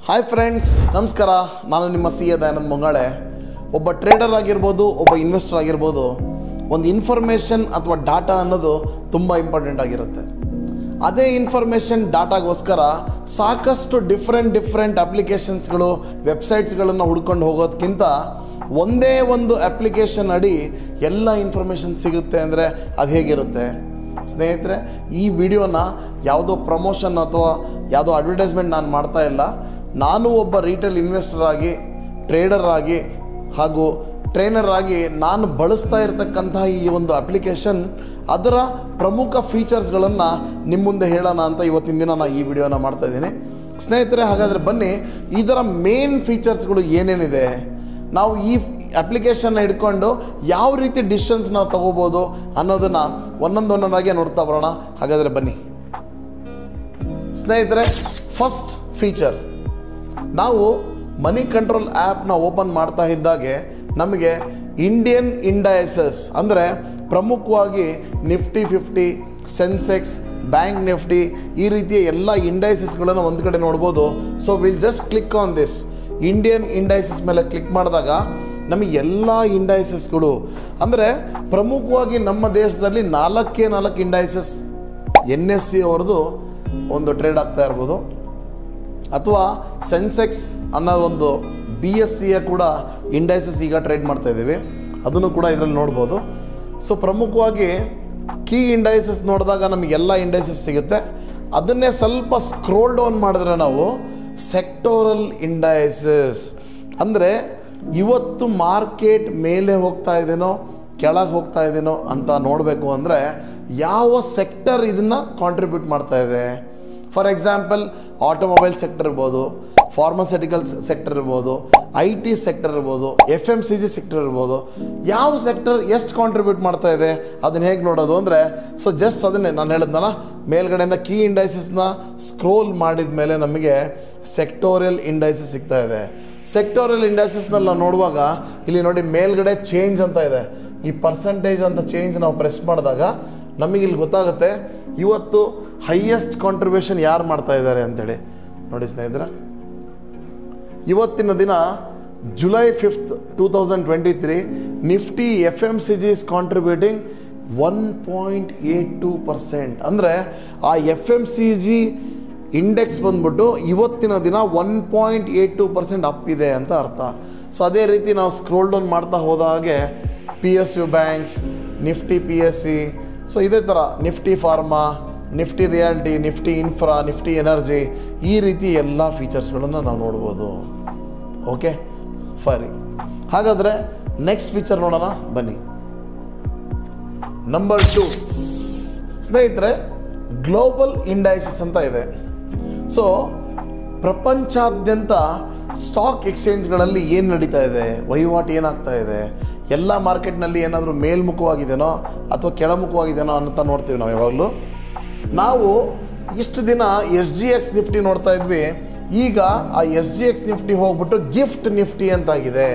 hi friends ನಮಸ್ಕಾರ ನಾನು ನಿಮ್ಮ ಸಿ ಎ ದಯಾನಂದ್ ಮುಂಗಾಳೆ ಒಬ್ಬ ಟ್ರೇಡರ್ ಆಗಿರ್ಬೋದು ಒಬ್ಬ ಇನ್ವೆಸ್ಟರ್ ಆಗಿರ್ಬೋದು ಒಂದು ಇನ್ಫಾರ್ಮೇಷನ್ ಅಥವಾ ಡಾಟಾ ಅನ್ನೋದು ತುಂಬ ಇಂಪಾರ್ಟೆಂಟ್ ಆಗಿರುತ್ತೆ ಅದೇ ಇನ್ಫಾರ್ಮೇಷನ್ ಡಾಟಾಗೋಸ್ಕರ ಸಾಕಷ್ಟು ಡಿಫ್ರೆಂಟ್ ಡಿಫ್ರೆಂಟ್ ಅಪ್ಲಿಕೇಶನ್ಸ್ಗಳು ವೆಬ್ಸೈಟ್ಸ್ಗಳನ್ನು ಹುಡ್ಕೊಂಡು ಹೋಗೋದಕ್ಕಿಂತ ಒಂದೇ ಒಂದು ಅಪ್ಲಿಕೇಶನ್ ಅಡಿ ಎಲ್ಲ ಇನ್ಫಾರ್ಮೇಷನ್ ಸಿಗುತ್ತೆ ಅಂದರೆ ಅದು ಹೇಗಿರುತ್ತೆ ಸ್ನೇಹಿತರೆ ಈ ವಿಡಿಯೋನ ಯಾವುದೋ ಪ್ರಮೋಷನ್ ಅಥವಾ ಯಾವುದೋ ಅಡ್ವರ್ಟೈಸ್ಮೆಂಟ್ ನಾನು ಮಾಡ್ತಾ ಇಲ್ಲ ನಾನು ಒಬ್ಬ ರಿಟೇಲ್ ಇನ್ವೆಸ್ಟರ್ ಆಗಿ ಟ್ರೇಡರ್ ಆಗಿ ಹಾಗೂ ಟ್ರೈನರ್ ಆಗಿ ನಾನು ಬಳಸ್ತಾ ಇರತಕ್ಕಂತಹ ಈ ಒಂದು ಅಪ್ಲಿಕೇಶನ್ ಅದರ ಪ್ರಮುಖ ಫೀಚರ್ಸ್ಗಳನ್ನು ನಿಮ್ಮ ಮುಂದೆ ಹೇಳೋಣ ಅಂತ ಇವತ್ತಿನ ದಿನ ನಾನು ಈ ವಿಡಿಯೋನ ಮಾಡ್ತಾ ಇದ್ದೀನಿ ಸ್ನೇಹಿತರೆ ಹಾಗಾದರೆ ಬನ್ನಿ ಇದರ ಮೇನ್ ಫೀಚರ್ಸ್ಗಳು ಏನೇನಿದೆ ನಾವು ಈ ಅಪ್ಲಿಕೇಶನ್ನ ಹಿಡ್ಕೊಂಡು ಯಾವ ರೀತಿ ಡಿಸಿಷನ್ಸ್ ನಾವು ತಗೋಬೋದು ಅನ್ನೋದನ್ನು ಒಂದೊಂದು ಒಂದೊಂದಾಗಿ ನೋಡ್ತಾ ಬರೋಣ ಹಾಗಾದರೆ ಬನ್ನಿ ಸ್ನೇಹಿತರೆ ಫಸ್ಟ್ ಫೀಚರ್ ನಾವು ಮನಿ ಕಂಟ್ರೋಲ್ ಆ್ಯಪ್ನ ಓಪನ್ ಮಾಡ್ತಾ ಇದ್ದಾಗೆ ನಮಗೆ ಇಂಡಿಯನ್ ಇಂಡೈಸಸ್ ಅಂದರೆ ಪ್ರಮುಖವಾಗಿ Nifty fifty Sensex bank Nifty ಈ ರೀತಿಯ ಎಲ್ಲ ಇಂಡೈಸಸ್ಗಳನ್ನು ಒಂದು ಕಡೆ ನೋಡ್ಬೋದು so will just click on this Indian indices ಮೇಲೆ ಕ್ಲಿಕ್ ಮಾಡಿದಾಗ ನಮಗೆ ಎಲ್ಲ ಇಂಡೈಸಸ್ಗಳು ಅಂದರೆ ಪ್ರಮುಖವಾಗಿ ನಮ್ಮ ದೇಶದಲ್ಲಿ ನಾಲ್ಕೇ ನಾಲ್ಕು ಇಂಡೈಸಸ್ ಎನ್ ಎಸ್ ಸಿ ಅವ್ರದ್ದು ಒಂದು ಟ್ರೇಡ್ ಆಗ್ತಾ ಇರ್ಬೋದು ಅಥವಾ ಸೆನ್ಸೆಕ್ಸ್ ಅನ್ನೋ ಒಂದು ಬಿ ಎಸ್ ಸಿಯ ಕೂಡ ಇಂಡೈಸಸ್ ಈಗ ಟ್ರೇಡ್ ಮಾಡ್ತಾ ಇದ್ದೀವಿ ಅದನ್ನು ಕೂಡ ಇದರಲ್ಲಿ ನೋಡ್ಬೋದು ಸೊ ಪ್ರಮುಖವಾಗಿ ಕೀ ಇಂಡೈಸಸ್ ನೋಡಿದಾಗ ನಮಗೆಲ್ಲ ಇಂಡೈಸಸ್ ಸಿಗುತ್ತೆ ಅದನ್ನೇ ಸ್ವಲ್ಪ ಸ್ಕ್ರೋಲ್ ಡೌನ್ ಮಾಡಿದ್ರೆ ನಾವು ಸೆಕ್ಟೋರಲ್ ಇಂಡೈಸಸ್ ಅಂದರೆ ಇವತ್ತು ಮಾರ್ಕೆಟ್ ಮೇಲೆ ಹೋಗ್ತಾ ಇದೆನೋ ಕೆಳಗೆ ಹೋಗ್ತಾ ಇದೆನೋ ಅಂತ ನೋಡಬೇಕು ಅಂದರೆ ಯಾವ ಸೆಕ್ಟರ್ ಇದನ್ನು ಕಾಂಟ್ರಿಬ್ಯೂಟ್ ಮಾಡ್ತಾ ಇದೆ ಫಾರ್ ಎಕ್ಸಾಂಪಲ್ ಆಟೋಮೊಬೈಲ್ ಸೆಕ್ಟರ್ ಇರ್ಬೋದು ಫಾರ್ಮಸ್ಯೂಟಿಕಲ್ ಸೆಕ್ಟರ್ ಇರ್ಬೋದು ಐ ಟಿ ಸೆಕ್ಟರ್ ಇರ್ಬೋದು F M C G sector ಇರ್ಬೋದು ಯಾವ ಸೆಕ್ಟರ್ ಎಷ್ಟು ಕಾಂಟ್ರಿಬ್ಯೂಟ್ ಮಾಡ್ತಾ ಇದೆ ಅದನ್ನು ಹೇಗೆ ನೋಡೋದು ಅಂದರೆ ಸೊ ಜಸ್ಟ್ ಅದನ್ನೇ ನಾನು ಹೇಳಿದ್ನಲ್ಲ ಮೇಲ್ಗಡೆಯಿಂದ ಕೀ ಇಂಡೈಸಸ್ನ ಸ್ಕ್ರೋಲ್ ಮಾಡಿದ ಮೇಲೆ ನಮಗೆ ಸೆಕ್ಟೋರಿಯಲ್ ಇಂಡೈಸಸ್ ಸಿಗ್ತಾ ಇದೆ ಸೆಕ್ಟೋರಿಯಲ್ ಇಂಡೈಸಸ್ನಲ್ಲಿ ನಾವು ನೋಡುವಾಗ ಇಲ್ಲಿ ನೋಡಿ ಮೇಲ್ಗಡೆ ಚೇಂಜ್ ಅಂತ ಇದೆ ಈ ಪರ್ಸಂಟೇಜ್ ಅಂತ ಚೇಂಜ್ ನಾವು ಪ್ರೆಸ್ ಮಾಡಿದಾಗ ನಮಗೆ ಇಲ್ಲಿ ಗೊತ್ತಾಗುತ್ತೆ ಇವತ್ತು ಹೈಯೆಸ್ಟ್ ಕಾಂಟ್ರಿಬ್ಯೂಷನ್ ಯಾರು ಮಾಡ್ತಾ ಇದ್ದಾರೆ ಅಂತೇಳಿ ನೋಡಿ ಸ್ನೇಹಿತರೆ ಇವತ್ತಿನ ದಿನ July fifth two thousand twenty three Nifty F M C G is contributing one point eight two percent ಅಂದರೆ ಆ F M C G index ಬಂದ್ಬಿಟ್ಟು ಇವತ್ತಿನ ದಿನ one point eight two percent up ಇದೆ ಅಂತ ಅರ್ಥ ಸೊ ಅದೇ ರೀತಿ ನಾವು ಸ್ಕ್ರೋಲ್ ಡೌನ್ ಮಾಡ್ತಾ ಹೋದ ಹಾಗೆ P S U banks Nifty P S C so ಇದೇ ಥರ Nifty pharma Nifty reality Nifty infra Nifty energy ಈ ರೀತಿ ಎಲ್ಲ ಫೀಚರ್ಸ್ಗಳನ್ನು ನಾವು ನೋಡ್ಬೋದು ಓಕೆ ಫರಿ ಹಾಗಾದರೆ ನೆಕ್ಸ್ಟ್ ಫೀಚರ್ ನೋಡೋಣ ಬನ್ನಿ ನಂಬರ್ ಟು ಸ್ನೇಹಿತರೆ ಗ್ಲೋಬಲ್ ಇಂಡೈಸಸ್ ಅಂತ ಇದೆ ಸೊ ಪ್ರಪಂಚಾದ್ಯಂತ ಸ್ಟಾಕ್ ಎಕ್ಸ್ಚೇಂಜ್ಗಳಲ್ಲಿ ಏನು ನಡೀತಾ ಇದೆ ವಹಿವಾಟು ಏನಾಗ್ತಾ ಇದೆ ಎಲ್ಲ ಮಾರ್ಕೆಟ್ನಲ್ಲಿ ಏನಾದರೂ ಮೇಲ್ಮುಖವಾಗಿದೆನೋ ಅಥವಾ ಕೆಳಮುಖವಾಗಿದೆನೋ ಅಂತ ನೋಡ್ತೀವಿ ನಾವು ಯಾವಾಗಲೂ ನಾವು ಇಷ್ಟು ದಿನ ಎಸ್ ಜಿ ಎಕ್ಸ್ ನಿಫ್ಟಿ ನೋಡ್ತಾ ಇದ್ವಿ ಈಗ ಆ ಎಸ್ ಜಿ ಎಕ್ಸ್ ನಿಫ್ಟಿ ಹೋಗ್ಬಿಟ್ಟು ಗಿಫ್ಟ್ ನಿಫ್ಟಿ ಅಂತಾಗಿದೆ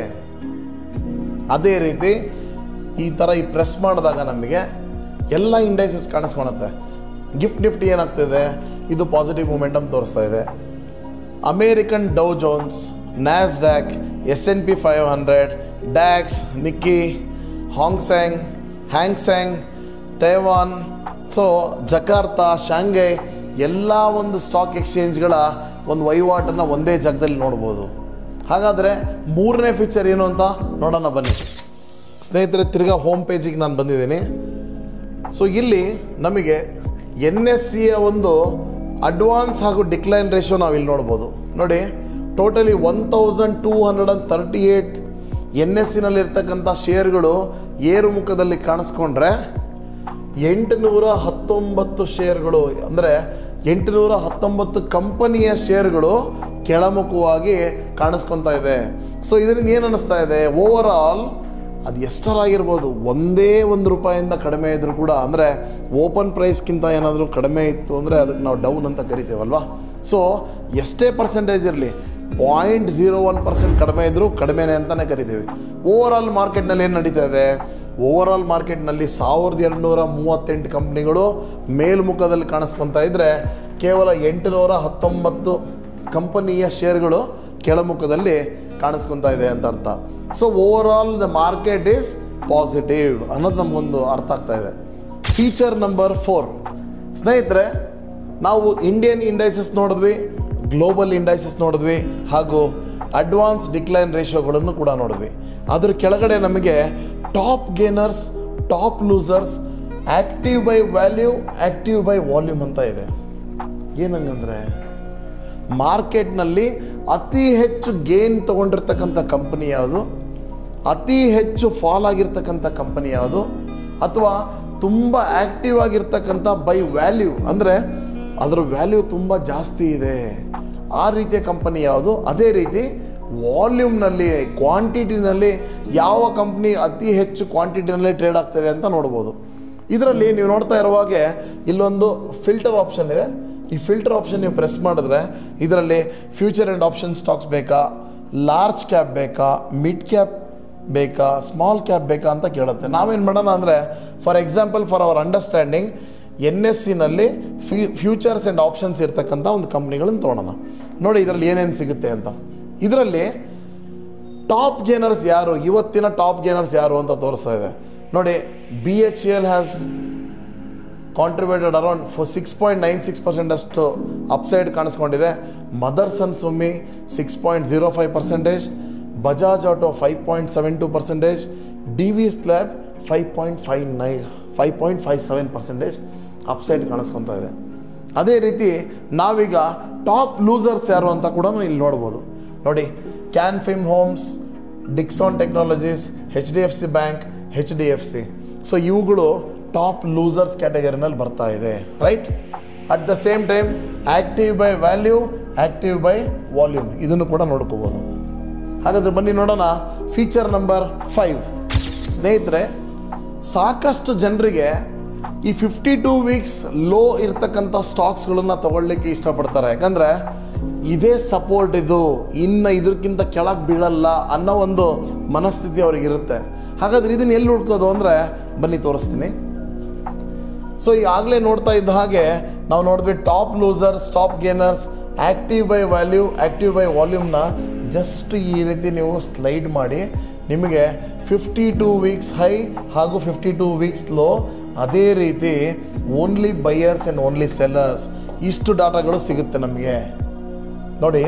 ಅದೇ ರೀತಿ ಈ ಥರ ಈ ಪ್ರೆಸ್ ಮಾಡಿದಾಗ ನಮಗೆ ಎಲ್ಲ ಇಂಡೈಸಸ್ ಕಾಣಿಸ್ಕೊಳುತ್ತೆ ಗಿಫ್ಟ್ ನಿಫ್ಟಿ ಏನಾಗ್ತಿದೆ ಇದು ಪಾಸಿಟಿವ್ ಮೂಮೆಂಟಮ್ ತೋರಿಸ್ತಾ ಇದೆ American Dow Jones Nasdaq S and P five hundred DAX Nikkei Hang Seng Hang Seng Taiwan so Jakarta Shanghai ಎಲ್ಲ ಒಂದು ಸ್ಟಾಕ್ ಎಕ್ಸ್ಚೇಂಜ್ಗಳ ಒಂದು ವಹಿವಾಟನ್ನು ಒಂದೇ ಜಾಗದಲ್ಲಿ ನೋಡ್ಬೋದು ಹಾಗಾದರೆ ಮೂರನೇ ಫೀಚರ್ ಏನು ಅಂತ ನೋಡೋಣ ಬನ್ನಿ ಸ್ನೇಹಿತರೆ ತಿರ್ಗಾ ಹೋಮ್ ಪೇಜಿಗೆ ನಾನು ಬಂದಿದ್ದೀನಿ ಸೊ ಇಲ್ಲಿ ನಮಗೆ ಎನ್ ಎಸ್ ಸಿಯ ಒಂದು ಅಡ್ವಾನ್ಸ್ ಹಾಗೂ ಡಿಕ್ಲೈನ್ ರೇಷಿಯೋ ನಾವು ಇಲ್ಲಿ ನೋಡ್ಬೋದು ನೋಡಿ totally one thousand two hundred and thirty eight N S ಸಿನಲ್ಲಿರ್ತಕ್ಕಂಥ ಶೇರ್ಗಳು ಏರುಮುಖದಲ್ಲಿ ಕಾಣಿಸ್ಕೊಂಡ್ರೆ ಎಂಟುನೂರ ಹತ್ತೊಂಬತ್ತು ಶೇರ್ಗಳು ಅಂದರೆ ಎಂಟುನೂರ ಹತ್ತೊಂಬತ್ತು ಕಂಪನಿಯ ಶೇರ್ಗಳು ಕೆಳಮುಖವಾಗಿ ಕಾಣಿಸ್ಕೊತಾ ಇದೆ ಸೊ ಇದರಿಂದ ಏನು ಅನ್ನಿಸ್ತಾ ಇದೆ ಓವರ್ ಆಲ್ ಅದು ಎಷ್ಟರಾಗಿರ್ಬೋದು ಒಂದೇ ಒಂದು ರೂಪಾಯಿಂದ ಕಡಿಮೆ ಇದ್ದರೂ ಕೂಡ ಅಂದರೆ ಓಪನ್ ಪ್ರೈಸ್ಗಿಂತ ಏನಾದರೂ ಕಡಿಮೆ ಇತ್ತು ಅಂದರೆ ಅದಕ್ಕೆ ನಾವು ಡೌನ್ ಅಂತ ಕರಿತೇವಲ್ವಾ ಸೊ ಎಷ್ಟೇ ಪರ್ಸೆಂಟೇಜ್ ಇರಲಿ ಪಾಯಿಂಟ್ ಝೀರೋ ಒನ್ ಪರ್ಸೆಂಟ್ ಕಡಿಮೆ ಇದ್ದರೂ ಕಡಿಮೆನೇ ಅಂತಲೇ ಕರಿತೀವಿ ಓವರ್ ಆಲ್ ಮಾರ್ಕೆಟ್ನಲ್ಲಿ ಏನು ನಡೀತಾ ಇದೆ ಓವರ್ ಆಲ್ ಮಾರ್ಕೆಟ್ನಲ್ಲಿ ಸಾವಿರದ ಎರಡುನೂರ ಮೂವತ್ತೆಂಟು ಕಂಪ್ನಿಗಳು ಮೇಲ್ಮುಖದಲ್ಲಿ ಕಾಣಿಸ್ಕೊತಾ ಇದ್ದರೆ ಕೇವಲ ಎಂಟುನೂರ ಹತ್ತೊಂಬತ್ತು ಕಂಪನಿಯ ಶೇರ್ಗಳು ಕೆಳಮುಖದಲ್ಲಿ ಕಾಣಿಸ್ಕೊತಾ ಇದೆ ಅಂತ ಅರ್ಥ so over all the market is positive ಅನ್ನೋದು ನಮಗೊಂದು ಅರ್ಥ ಆಗ್ತಾ ಇದೆ ಫೀಚರ್ ನಂಬರ್ ಫೋರ್ ಸ್ನೇಹಿತರೆ ನಾವು ಇಂಡಿಯನ್ ಇಂಡೈಸಸ್ ನೋಡಿದ್ವಿ ಗ್ಲೋಬಲ್ ಇಂಡೈಸಸ್ ನೋಡಿದ್ವಿ ಹಾಗೂ ಅಡ್ವಾನ್ಸ್ ಡಿಕ್ಲೈನ್ ರೇಷಿಯೋಗಳನ್ನು ಕೂಡ ನೋಡಿದ್ವಿ ಅದ್ರ ಕೆಳಗಡೆ ನಮಗೆ top gainers top losers active by value active by volume ಅಂತ ಇದೆ ಏನಂಗಂದ್ರೆ ಮಾರ್ಕೆಟ್ನಲ್ಲಿ ಅತಿ ಹೆಚ್ಚು ಗೇನ್ ತೊಗೊಂಡಿರ್ತಕ್ಕಂಥ ಕಂಪನಿ ಯಾವುದು ಅತಿ ಹೆಚ್ಚು ಫಾಲ್ ಆಗಿರ್ತಕ್ಕಂಥ ಕಂಪನಿ ಯಾವುದು ಅಥವಾ ತುಂಬ ಆ್ಯಕ್ಟಿವ್ ಆಗಿರ್ತಕ್ಕಂಥ ಬೈ ವ್ಯಾಲ್ಯೂ ಅಂದರೆ ಅದರ ವ್ಯಾಲ್ಯೂ ತುಂಬ ಜಾಸ್ತಿ ಇದೆ ಆ ರೀತಿಯ ಕಂಪನಿ ಯಾವುದು ಅದೇ ರೀತಿ ವಾಲ್ಯೂಮ್ನಲ್ಲಿ ಕ್ವಾಂಟಿಟಿನಲ್ಲಿ ಯಾವ ಕಂಪ್ನಿ ಅತಿ ಹೆಚ್ಚು ಕ್ವಾಂಟಿಟಿನಲ್ಲಿ ಟ್ರೇಡ್ ಆಗ್ತದೆ ಅಂತ ನೋಡ್ಬೋದು ಇದರಲ್ಲಿ ನೀವು ನೋಡ್ತಾ ಇರುವಾಗೆ ಇಲ್ಲೊಂದು ಫಿಲ್ಟರ್ ಆಪ್ಷನ್ ಇದೆ ಈ ಫಿಲ್ಟರ್ ಆಪ್ಷನ್ ನೀವು ಪ್ರೆಸ್ ಮಾಡಿದ್ರೆ ಇದರಲ್ಲಿ ಫ್ಯೂಚರ್ ಆ್ಯಂಡ್ ಆಪ್ಷನ್ ಸ್ಟಾಕ್ಸ್ ಬೇಕಾ ಲಾರ್ಜ್ ಕ್ಯಾಪ್ ಬೇಕಾ ಮಿಡ್ ಕ್ಯಾಪ್ ಬೇಕಾ ಸ್ಮಾಲ್ ಕ್ಯಾಪ್ ಬೇಕಾ ಅಂತ ಕೇಳುತ್ತೆ ನಾವೇನು ಮಾಡೋಣ ಅಂದರೆ for example for our understanding N S ಸಿನಲ್ಲಿ ಫ್ಯೂ ಫ್ಯೂಚರ್ಸ್ ಆ್ಯಂಡ್ ಆಪ್ಷನ್ಸ್ ಇರ್ತಕ್ಕಂಥ ಒಂದು ಕಂಪ್ನಿಗಳನ್ನು ತೊಗೊಳೋಣ ನೋಡಿ ಇದರಲ್ಲಿ ಏನೇನು ಸಿಗುತ್ತೆ ಅಂತ ಇದರಲ್ಲಿ ಟಾಪ್ ಗೇನರ್ಸ್ ಯಾರು ಇವತ್ತಿನ ಟಾಪ್ ಗೇನರ್ಸ್ ಯಾರು ಅಂತ ತೋರಿಸ್ತಾ ಇದೆ ನೋಡಿ B H L has contributed around ಫೋ six point nine six percent ಅಷ್ಟು ಅಪ್ಸೈಡ್ ಕಾಣಿಸ್ಕೊಂಡಿದೆ Motherson Sumi six point zero five percentage Bajaj auto five point seven two percentage D V lab five point five ನೈ five point five seven percentage upside ಕಾಣಿಸ್ಕೊತಾ ಇದೆ ಅದೇ ರೀತಿ ನಾವೀಗ top losers ಯಾರು ಅಂತ ಕೂಡ ಇಲ್ಲಿ ನೋಡ್ಬೋದು ನೋಡಿ Can Fin Homes Dixon Technologies H D F C bank H D F C so ಇವುಗಳು ಟಾಪ್ ಲೂಸರ್ಸ್ ಕ್ಯಾಟಗರಿನಲ್ಲಿ ಬರ್ತಾ ಇದೆ right at the same time active by value active by volume ಇದನ್ನು ಕೂಡ ನೋಡ್ಕೋಬೋದು ಹಾಗಾದ್ರೆ ಬನ್ನಿ ನೋಡೋಣ ಫೀಚರ್ ನಂಬರ್ ಫೈವ್ ಸ್ನೇಹಿತರೆ ಸಾಕಷ್ಟು ಜನರಿಗೆ ಈ ಫಿಫ್ಟಿ ಟೂ ವೀಕ್ಸ್ ಲೋ ಇರ್ತಕ್ಕಂಥ ಸ್ಟಾಕ್ಸ್ಗಳನ್ನು ತಗೊಳ್ಳಿಕ್ಕೆ ಇಷ್ಟಪಡ್ತಾರೆ ಯಾಕಂದರೆ ಇದೇ ಸಪೋರ್ಟ್ ಇದು ಇನ್ನು ಇದಕ್ಕಿಂತ ಕೆಳಗೆ ಬೀಳಲ್ಲ ಅನ್ನೋ ಒಂದು ಮನಸ್ಥಿತಿ ಅವ್ರಿಗಿರುತ್ತೆ ಹಾಗಾದ್ರೆ ಇದನ್ನು ಎಲ್ಲಿ ಹುಡ್ಕೋದು ಅಂದರೆ ಬನ್ನಿ ತೋರಿಸ್ತೀನಿ ಸೊ ಈಗಾಗಲೇ ನೋಡ್ತಾ ಇದ್ದ ಹಾಗೆ ನಾವು ನೋಡಿದ್ವಿ top losers top gainers active by value active by ವಾಲ್ಯೂಮ್ನ ಜಸ್ಟ್ ಈ ರೀತಿ ನೀವು ಸ್ಲೈಡ್ ಮಾಡಿ ನಿಮಗೆ ಫಿಫ್ಟಿ ಟೂ ವೀಕ್ಸ್ ಹೈ ಹಾಗೂ ಫಿಫ್ಟಿ ಟೂ ವೀಕ್ಸ್ ಲೋ ಅದೇ ರೀತಿ only buyers and only sellers ಇಷ್ಟು ಡಾಟಾಗಳು ಸಿಗುತ್ತೆ ನಮಗೆ ನೋಡಿ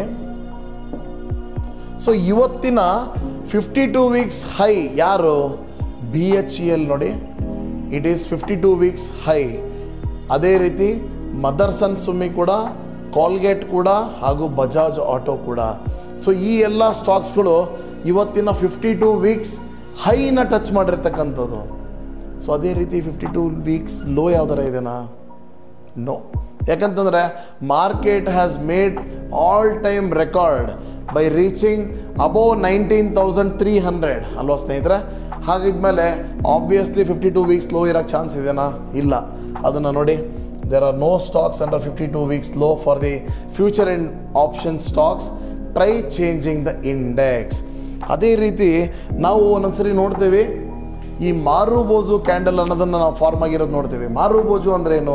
ಸೊ ಇವತ್ತಿನ ಫಿಫ್ಟಿ ಟೂ ವೀಕ್ಸ್ ಹೈ ಯಾರು ಬಿ ಎಚ್ ಇ ಎಲ್ ನೋಡಿ it is fifty two weeks high ಅದೇ ರೀತಿ ಮದರ್ಸನ್ ಸುಮ್ಮಿ ಕೂಡ ಕಾಲ್ಗೇಟ್ ಕೂಡ ಹಾಗೂ ಬಜಾಜ್ ಆಟೋ ಕೂಡ ಸೊ ಈ ಎಲ್ಲ ಸ್ಟಾಕ್ಸ್ಗಳು ಇವತ್ತಿನ ಫಿಫ್ಟಿ ಟೂ ವೀಕ್ಸ್ ಹೈನ ಟಚ್ ಮಾಡಿರ್ತಕ್ಕಂಥದ್ದು ಸೊ ಅದೇ ರೀತಿ ಫಿಫ್ಟಿ ಟೂ ವೀಕ್ಸ್ ಲೋ ಯಾವ್ದಾರ ಇದೆನಾ ನೋ ಯಾಕಂತಂದರೆ market has made all time record by reaching above nineteen thousand three hundred ಅಲ್ವಾ ಸ್ನೇಹಿತರೆ ಹಾಗಿದ್ಮೇಲೆ obviously fifty two weeks low ಇರೋಕ್ಕೆ ಚಾನ್ಸ್ ಇದೆನಾ ಇಲ್ಲ ಅದನ್ನು ನೋಡಿ there are no stocks under fifty two weeks low for the future in option stocks try changing the index ಅದೇ ರೀತಿ ನಾವು ಒಂದೊಂದ್ಸರಿ ನೋಡ್ತೀವಿ ಈ ಮಾರುಬೋಜು ಕ್ಯಾಂಡಲ್ ಅನ್ನೋದನ್ನು ನಾವು ಫಾರ್ಮ್ ಆಗಿರೋದು ನೋಡ್ತೀವಿ ಮಾರುಬೋಜು ಅಂದ್ರೆ ಏನು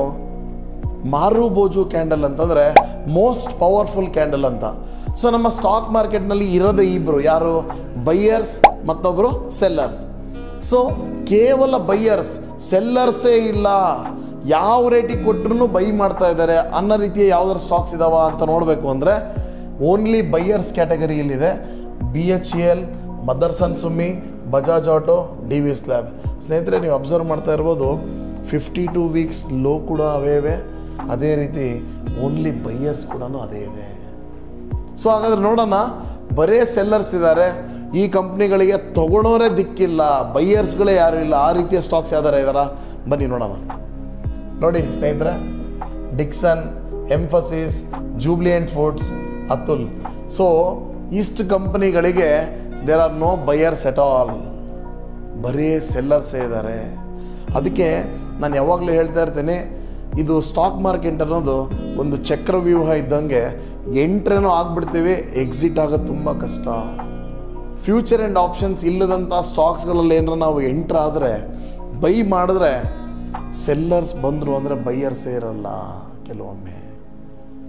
ಮಾರುಬೋಜು ಕ್ಯಾಂಡಲ್ ಅಂತಂದರೆ ಮೋಸ್ಟ್ ಪವರ್ಫುಲ್ ಕ್ಯಾಂಡಲ್ ಅಂತ ಸೊ ನಮ್ಮ ಸ್ಟಾಕ್ ಮಾರ್ಕೆಟ್ನಲ್ಲಿ ಇರೋದೇ ಇಬ್ಬರು ಯಾರು ಬೈಯರ್ಸ್ ಮತ್ತೊಬ್ಬರು ಸೆಲ್ಲರ್ಸ್ ಸೊ ಕೇವಲ ಬೈಯರ್ಸ್ ಸೆಲ್ಲರ್ಸೇ ಇಲ್ಲ ಯಾವ ರೇಟಿಗೆ ಕೊಟ್ಟರು ಬೈ ಮಾಡ್ತಾ ಇದ್ದಾರೆ ಅನ್ನೋ ರೀತಿಯ ಯಾವ್ದಾರು ಸ್ಟಾಕ್ಸ್ ಇದಾವ ಅಂತ ನೋಡಬೇಕು ಅಂದರೆ ಓನ್ಲಿ ಬೈಯರ್ಸ್ ಕ್ಯಾಟಗರಿಯಲ್ಲಿದೆ B H E L Motherson Sumi Bajaj auto D V slab ಸ್ನೇಹಿತರೆ ನೀವು ಅಬ್ಸರ್ವ್ ಮಾಡ್ತಾ ಇರ್ಬೋದು ಫಿಫ್ಟಿ ಟೂ ವೀಕ್ಸ್ ಲೋ ಕೂಡ ಅವೇ ಇವೆ ಅದೇ ರೀತಿ ಓನ್ಲಿ ಬೈಯರ್ಸ್ ಕೂಡ ಅದೇ ಇದೆ ಸೊ ಹಾಗಾದ್ರೆ ನೋಡೋಣ ಬರೇ ಸೆಲ್ಲರ್ಸ್ ಇದ್ದಾರೆ ಈ ಕಂಪ್ನಿಗಳಿಗೆ ತಗೊಳೋರೇ ದಿಕ್ಕಿಲ್ಲ ಬೈಯರ್ಸ್ಗಳೇ ಯಾರು ಇಲ್ಲ ಆ ರೀತಿಯ ಸ್ಟಾಕ್ಸ್ ಯಾವ್ದಾರ ಇದಾರ ಬನ್ನಿ ನೋಡೋಣ ನೋಡಿ ಸ್ನೇಹಿತರೆ ಡಿಕ್ಸನ್ ಎಂಫಸಿಸ್ ಜೂಬ್ಲಿಯಂಟ್ ಫುಡ್ಸ್ ಅತುಲ್ ಸೊ ಇಷ್ಟು ಕಂಪನಿಗಳಿಗೆ there are no buyers at all ಬರೀ ಸೆಲ್ಲರ್ಸೇ ಇದ್ದಾರೆ ಅದಕ್ಕೆ ನಾನು ಯಾವಾಗಲೂ ಹೇಳ್ತಾ ಇರ್ತೀನಿ ಇದು ಸ್ಟಾಕ್ ಮಾರ್ಕೆಟ್ ಅನ್ನೋದು ಒಂದು ಚಕ್ರವ್ಯೂಹ ಇದ್ದಂಗೆ ಎಂಟ್ರೇನೋ ಆಗ್ಬಿಡ್ತೀವಿ ಎಕ್ಸಿಟ್ ಆಗೋದು ತುಂಬ ಕಷ್ಟ ಫ್ಯೂಚರ್ ಆ್ಯಂಡ್ ಆಪ್ಷನ್ಸ್ ಇಲ್ಲದಂಥ ಸ್ಟಾಕ್ಸ್ಗಳಲ್ಲಿ ಏನಾರ ನಾವು ಎಂಟ್ರ್ ಆದರೆ ಬೈ ಮಾಡಿದ್ರೆ ಸೆಲ್ಲರ್ಸ್ ಬಂದರು ಅಂದರೆ ಬೈಯರ್ಸೇ ಇರಲ್ಲ ಕೆಲವೊಮ್ಮೆ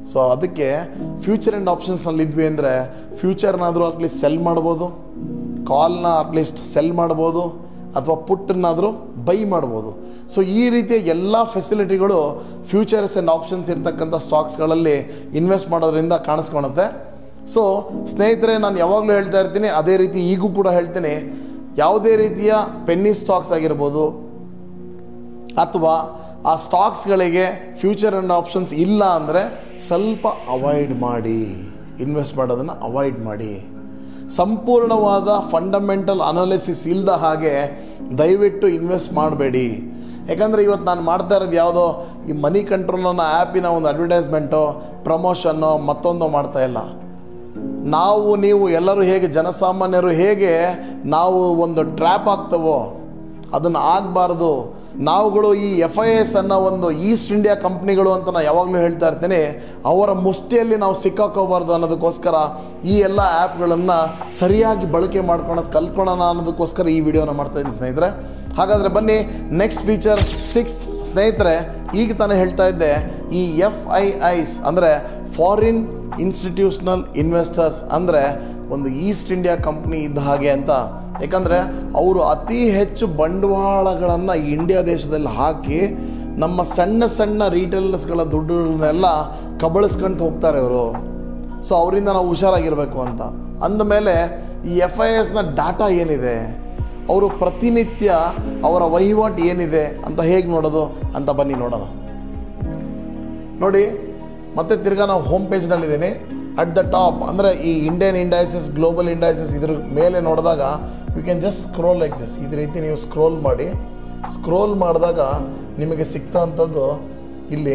ಸೊ ಅದಕ್ಕೆ ಫ್ಯೂಚರ್ ಆ್ಯಂಡ್ ಆಪ್ಷನ್ಸ್ನಲ್ಲಿ ಇದ್ವಿ ಅಂದರೆ ಫ್ಯೂಚರ್ನಾದರೂ ಅಟ್ಲೀಸ್ಟ್ ಸೆಲ್ ಮಾಡ್ಬೋದು ಕಾಲ್ನ ಅಟ್ಲೀಸ್ಟ್ ಸೆಲ್ ಮಾಡ್ಬೋದು ಅಥವಾ ಪುಟ್ಟನ್ನಾದರೂ ಬೈ ಮಾಡ್ಬೋದು ಸೊ ಈ ರೀತಿಯ ಎಲ್ಲ ಫೆಸಿಲಿಟಿಗಳು ಫ್ಯೂಚರ್ಸ್ ಆ್ಯಂಡ್ ಆಪ್ಷನ್ಸ್ ಇರ್ತಕ್ಕಂಥ ಸ್ಟಾಕ್ಸ್ಗಳಲ್ಲಿ ಇನ್ವೆಸ್ಟ್ ಮಾಡೋದ್ರಿಂದ ಕಾಣಿಸ್ಕೊಳುತ್ತೆ ಸೊ ಸ್ನೇಹಿತರೆ ನಾನು ಯಾವಾಗಲೂ ಹೇಳ್ತಾ ಇರ್ತೀನಿ ಅದೇ ರೀತಿ ಈಗೂ ಕೂಡ ಹೇಳ್ತೀನಿ ಯಾವುದೇ ರೀತಿಯ ಪೆನ್ನಿ ಸ್ಟಾಕ್ಸ್ ಆಗಿರ್ಬೋದು ಅಥವಾ ಆ ಸ್ಟಾಕ್ಸ್ಗಳಿಗೆ ಫ್ಯೂಚರ್ ಆ್ಯಂಡ್ ಆಪ್ಷನ್ಸ್ ಇಲ್ಲ ಅಂದರೆ ಸ್ವಲ್ಪ ಅವಾಯ್ಡ್ ಮಾಡಿ ಇನ್ವೆಸ್ಟ್ ಮಾಡೋದನ್ನು ಅವಾಯ್ಡ್ ಮಾಡಿ ಸಂಪೂರ್ಣವಾದ ಫಂಡಮೆಂಟಲ್ ಅನಾಲಿಸಿಸ್ ಇಲ್ಲದ ಹಾಗೆ ದಯವಿಟ್ಟು ಇನ್ವೆಸ್ಟ್ ಮಾಡಬೇಡಿ ಯಾಕಂದರೆ ಇವತ್ತು ನಾನು ಮಾಡ್ತಾ ಇರೋದು ಯಾವುದೋ ಈ ಮನಿ ಕಂಟ್ರೋಲ್ ಅನ್ನೋ ಆ್ಯಪಿನ ಒಂದು ಅಡ್ವರ್ಟೈಸ್ಮೆಂಟು ಪ್ರಮೋಷನ್ನು ಮತ್ತೊಂದು ಮಾಡ್ತಾ ಇಲ್ಲ ನಾವು ನೀವು ಎಲ್ಲರೂ ಹೇಗೆ ಜನಸಾಮಾನ್ಯರು ಹೇಗೆ ನಾವು ಒಂದು ಟ್ರ್ಯಾಪ್ ಆಗ್ತವೋ ಅದನ್ನು ಆಗಬಾರ್ದು ನಾವುಗಳು ಈ ಎಫ್ ಐ ಎಸ್ ಅನ್ನೋ ಒಂದು ಈಸ್ಟ್ ಇಂಡಿಯಾ ಕಂಪ್ನಿಗಳು ಅಂತ ನಾನು ಯಾವಾಗಲೂ ಹೇಳ್ತಾ ಇರ್ತೀನಿ ಅವರ ಮುಷ್ಟಿಯಲ್ಲಿ ನಾವು ಸಿಕ್ಕಾಕೋಬಾರ್ದು ಅನ್ನೋದಕ್ಕೋಸ್ಕರ ಈ ಎಲ್ಲ ಆ್ಯಪ್ಗಳನ್ನು ಸರಿಯಾಗಿ ಬಳಕೆ ಮಾಡ್ಕೊಳೋದು ಕಲ್ತ್ಕೊಳ್ಳೋಣ ಅನ್ನೋದಕ್ಕೋಸ್ಕರ ಈ ವಿಡಿಯೋನ ಮಾಡ್ತಾ ಇದ್ದೀನಿ ಸ್ನೇಹಿತರೆ ಹಾಗಾದರೆ ಬನ್ನಿ ನೆಕ್ಸ್ಟ್ ಫೀಚರ್ ಸಿಕ್ಸ್ತ್ ಸ್ನೇಹಿತರೆ ಈಗ ತಾನೇ ಹೇಳ್ತಾ ಇದ್ದೆ ಈ ಎಫ್ ಐ ಐಸ್ ಅಂದರೆ ಫಾರಿನ್ ಇನ್ಸ್ಟಿಟ್ಯೂಷನಲ್ ಇನ್ವೆಸ್ಟರ್ಸ್ ಅಂದರೆ ಒಂದು ಈಸ್ಟ್ ಇಂಡಿಯಾ ಕಂಪ್ನಿ ಇದ್ದ ಹಾಗೆ ಅಂತ ಯಾಕಂದರೆ ಅವರು ಅತಿ ಹೆಚ್ಚು ಬಂಡವಾಳಗಳನ್ನು ಇಂಡಿಯಾ ದೇಶದಲ್ಲಿ ಹಾಕಿ ನಮ್ಮ ಸಣ್ಣ ಸಣ್ಣ ರೀಟೇಲರ್ಸ್ಗಳ ದುಡ್ಡುಗಳನ್ನೆಲ್ಲ ಕಬಳಿಸ್ಕೊಂತ ಹೋಗ್ತಾರೆ ಅವರು ಸೊ ಅವರಿಂದ ನಾವು ಹುಷಾರಾಗಿರಬೇಕು ಅಂತ ಅಂದಮೇಲೆ ಈ ಎಫ್ ಐ ಎಸ್ನ ಡಾಟಾ ಏನಿದೆ ಅವರು ಪ್ರತಿನಿತ್ಯ ಅವರ ವಹಿವಾಟು ಏನಿದೆ ಅಂತ ಹೇಗೆ ನೋಡೋದು ಅಂತ ಬನ್ನಿ ನೋಡೋಣ ನೋಡಿ ಮತ್ತೆ ತಿರ್ಗಾ ನಾವು ಹೋಮ್ ಪೇಜ್ನಲ್ಲಿದ್ದೀನಿ ಅಟ್ ದ ಟಾಪ್ ಅಂದರೆ ಈ ಇಂಡಿಯನ್ ಇಂಡೈಸಸ್ ಗ್ಲೋಬಲ್ ಇಂಡೈಸಸ್ ಇದ್ರ ಮೇಲೆ ನೋಡಿದಾಗ you can just scroll like this ಇದೇ ರೀತಿ ನೀವು ಸ್ಕ್ರೋಲ್ ಮಾಡಿ ಸ್ಕ್ರೋಲ್ ಮಾಡಿದಾಗ ನಿಮಗೆ ಸಿಗ್ತಾ ಅಂಥದ್ದು ಇಲ್ಲಿ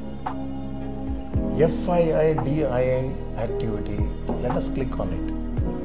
F I I D I I activity let us click on it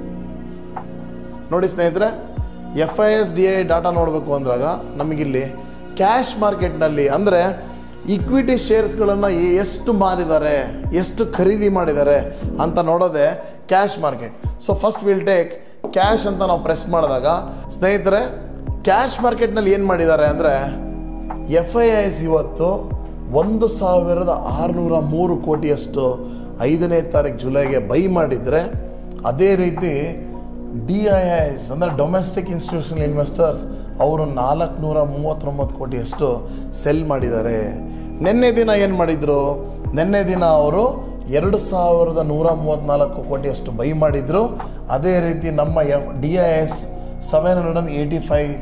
ನೋಡಿ ಸ್ನೇಹಿತರೆ F I S D I data ನೋಡಬೇಕು ಅಂದಾಗ ನಮಗಿಲ್ಲಿ ಕ್ಯಾಶ್ ಮಾರ್ಕೆಟ್ನಲ್ಲಿ ಅಂದರೆ ಇಕ್ವಿಟಿ ಶೇರ್ಸ್ಗಳನ್ನು ಎಷ್ಟು ಮಾರಿದ್ದಾರೆ ಎಷ್ಟು ಖರೀದಿ ಮಾಡಿದ್ದಾರೆ ಅಂತ ನೋಡೋದೆ cash market so first will take cash ಅಂತ ನಾವು ಪ್ರೆಸ್ ಮಾಡಿದಾಗ ಸ್ನೇಹಿತರೆ ಕ್ಯಾಶ್ ಮಾರ್ಕೆಟ್ನಲ್ಲಿ ಏನು ಮಾಡಿದ್ದಾರೆ ಅಂದರೆ ಎಫ್ ಐ ಐಸ್ ಇವತ್ತು ಒಂದು ಸಾವಿರದ ಆರುನೂರ ಮೂರು ಕೋಟಿಯಷ್ಟು ಐದನೇ ತಾರೀಕು ಜುಲೈಗೆ ಬೈ ಮಾಡಿದರೆ ಅದೇ ರೀತಿ ಡಿ ಐ ಐಸ್ ಅಂದರೆ ಡೊಮೆಸ್ಟಿಕ್ ಇನ್ಸ್ಟಿಟ್ಯೂಷನಲ್ ಇನ್ವೆಸ್ಟರ್ಸ್ ಅವರು ನಾಲ್ಕುನೂರ ಮೂವತ್ತೊಂಬತ್ತು ಕೋಟಿಯಷ್ಟು ಸೆಲ್ ಮಾಡಿದ್ದಾರೆ ನಿನ್ನೆ ದಿನ ಏನು ಮಾಡಿದರು ನಿನ್ನೆ ದಿನ ಅವರು ಎರಡು ಸಾವಿರದ ನೂರ ಮೂವತ್ತ್ನಾಲ್ಕು ಕೋಟಿಯಷ್ಟು ಬೈ ಮಾಡಿದರು ಅದೇ ರೀತಿ ನಮ್ಮ F D I S seven hundred and eighty five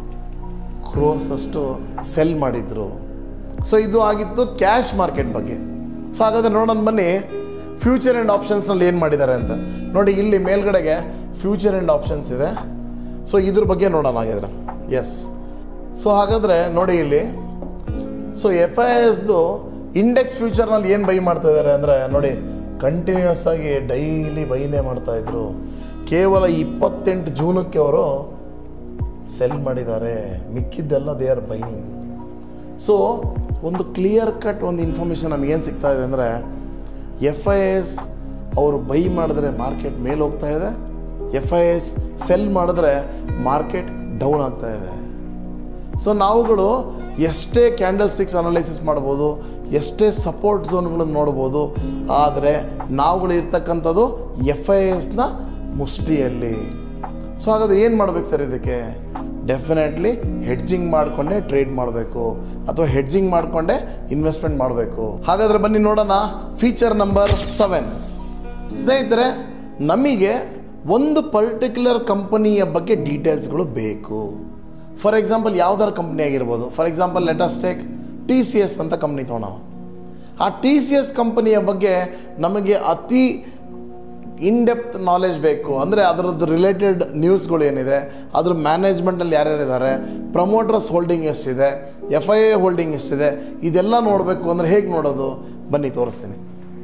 crores ಅಷ್ಟು ಸೆಲ್ ಮಾಡಿದರು ಸೊ ಇದು ಆಗಿತ್ತು ಕ್ಯಾಶ್ ಮಾರ್ಕೆಟ್ ಬಗ್ಗೆ ಸೊ ಹಾಗಾದರೆ ನೋಡೋಣ ಬನ್ನಿ ಫ್ಯೂಚರ್ ಆ್ಯಂಡ್ ಆಪ್ಷನ್ಸ್ನಲ್ಲಿ ಏನು ಮಾಡಿದ್ದಾರೆ ಅಂತ ನೋಡಿ ಇಲ್ಲಿ ಮೇಲ್ಗಡೆಗೆ ಫ್ಯೂಚರ್ ಆ್ಯಂಡ್ ಆಪ್ಷನ್ಸ್ ಇದೆ ಸೊ ಇದ್ರ ಬಗ್ಗೆ ನೋಡೋಣ ಹಾಗಾದ್ರೆ ಎಸ್ ಸೊ ಹಾಗಾದರೆ ನೋಡಿ ಇಲ್ಲಿ ಸೊ ಎಫ್ ಐ ಎಸ್ದು ಇಂಡೆಕ್ಸ್ ಫ್ಯೂಚರ್ನಲ್ಲಿ ಏನು ಬೈ ಮಾಡ್ತಾ ಇದ್ದಾರೆ ಅಂದರೆ ನೋಡಿ ಕಂಟಿನ್ಯೂಸ್ ಆಗಿ ಡೈಲಿ ಬೈನೇ ಮಾಡ್ತಾಯಿದ್ರು ಕೇವಲ ಇಪ್ಪತ್ತೆಂಟು ಜೂನಕ್ಕೆ ಅವರು ಸೆಲ್ ಮಾಡಿದ್ದಾರೆ ಮಿಕ್ಕಿದ್ದೆಲ್ಲ ದೇ ಆರ್ ಬೈಯಿಂಗ್ ಸೊ ಒಂದು ಕ್ಲಿಯರ್ ಕಟ್ ಒಂದು ಇನ್ಫಾರ್ಮೇಷನ್ ನಮಗೇನು ಸಿಗ್ತಾ ಇದೆ ಅಂದರೆ ಎಫ್ ಐ ಎಸ್ ಅವರು ಬೈ ಮಾಡಿದ್ರೆ ಮಾರ್ಕೆಟ್ ಮೇಲೆ ಹೋಗ್ತಾ ಇದೆ ಎಫ್ ಐ ಎಸ್ ಸೆಲ್ ಮಾಡಿದ್ರೆ ಮಾರ್ಕೆಟ್ ಡೌನ್ ಆಗ್ತಾ ಇದೆ ಸೊ ನಾವುಗಳು ಎಷ್ಟೇ ಕ್ಯಾಂಡಲ್ ಸ್ಟಿಕ್ಸ್ ಅನಾಲಿಸಿಸ್ ಮಾಡ್ಬೋದು ಎಷ್ಟೇ ಸಪೋರ್ಟ್ ಝೋನ್ಗಳನ್ನು ನೋಡ್ಬೋದು ಆದರೆ ನಾವುಗಳು ಇರ್ತಕ್ಕಂಥದ್ದು ಎಫ್ ಐ ಎಸ್ನ ಮುಷ್ಟಿಯಲ್ಲಿ ಸೊ ಹಾಗಾದ್ರೆ ಏನು ಮಾಡ್ಬೇಕು ಸರ್ ಇದಕ್ಕೆ ಡೆಫಿನೆಟ್ಲಿ ಹೆಡ್ಜಿಂಗ್ ಮಾಡಿಕೊಂಡೇ ಟ್ರೇಡ್ ಮಾಡಬೇಕು ಅಥವಾ ಹೆಡ್ಜಿಂಗ್ ಮಾಡಿಕೊಂಡೇ ಇನ್ವೆಸ್ಟ್ಮೆಂಟ್ ಮಾಡಬೇಕು ಹಾಗಾದರೆ ಬನ್ನಿ ನೋಡೋಣ ಫೀಚರ್ ನಂಬರ್ ಸೆವೆನ್ ಸ್ನೇಹಿತರೆ ನಮಗೆ ಒಂದು ಪರ್ಟಿಕ್ಯುಲರ್ ಕಂಪನಿಯ ಬಗ್ಗೆ ಡೀಟೇಲ್ಸ್ಗಳು ಬೇಕು ಫಾರ್ ಎಕ್ಸಾಂಪಲ್ ಯಾವ್ದಾರು ಕಂಪ್ನಿ ಆಗಿರ್ಬೋದು for example let's take T C S ಅಂತ ಕಂಪ್ನಿ ತೊಗೊಳವ ಆ ಟಿ ಸಿ ಎಸ್ ಕಂಪನಿಯ ಬಗ್ಗೆ ನಮಗೆ ಅತಿ ಇನ್ಡೆಪ್ತ್ ನಾಲೆಜ್ ಬೇಕು ಅಂದರೆ ಅದರದ್ದು ರಿಲೇಟೆಡ್ ನ್ಯೂಸ್ಗಳು ಏನಿದೆ ಅದ್ರ ಮ್ಯಾನೇಜ್ಮೆಂಟಲ್ಲಿ ಯಾರ್ಯಾರಿದ್ದಾರೆ ಪ್ರಮೋಟರ್ಸ್ ಹೋಲ್ಡಿಂಗ್ ಎಷ್ಟಿದೆ ಎಫ್ ಐ ಎ ಹೋಲ್ಡಿಂಗ್ ಎಷ್ಟಿದೆ ಇದೆಲ್ಲ ನೋಡಬೇಕು ಅಂದರೆ ಹೇಗೆ ನೋಡೋದು ಬನ್ನಿ ತೋರಿಸ್ತೀನಿ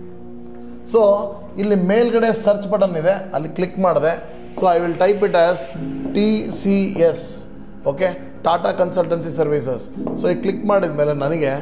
ಸೊ ಇಲ್ಲಿ ಮೇಲ್ಗಡೆ ಸರ್ಚ್ ಬಟನ್ ಇದೆ ಅಲ್ಲಿ ಕ್ಲಿಕ್ ಮಾಡಿದೆ so I will type it as T C S okay Tata consultancy services so ಈ ಕ್ಲಿಕ್ ಮಾಡಿದ ಮೇಲೆ ನನಗೆ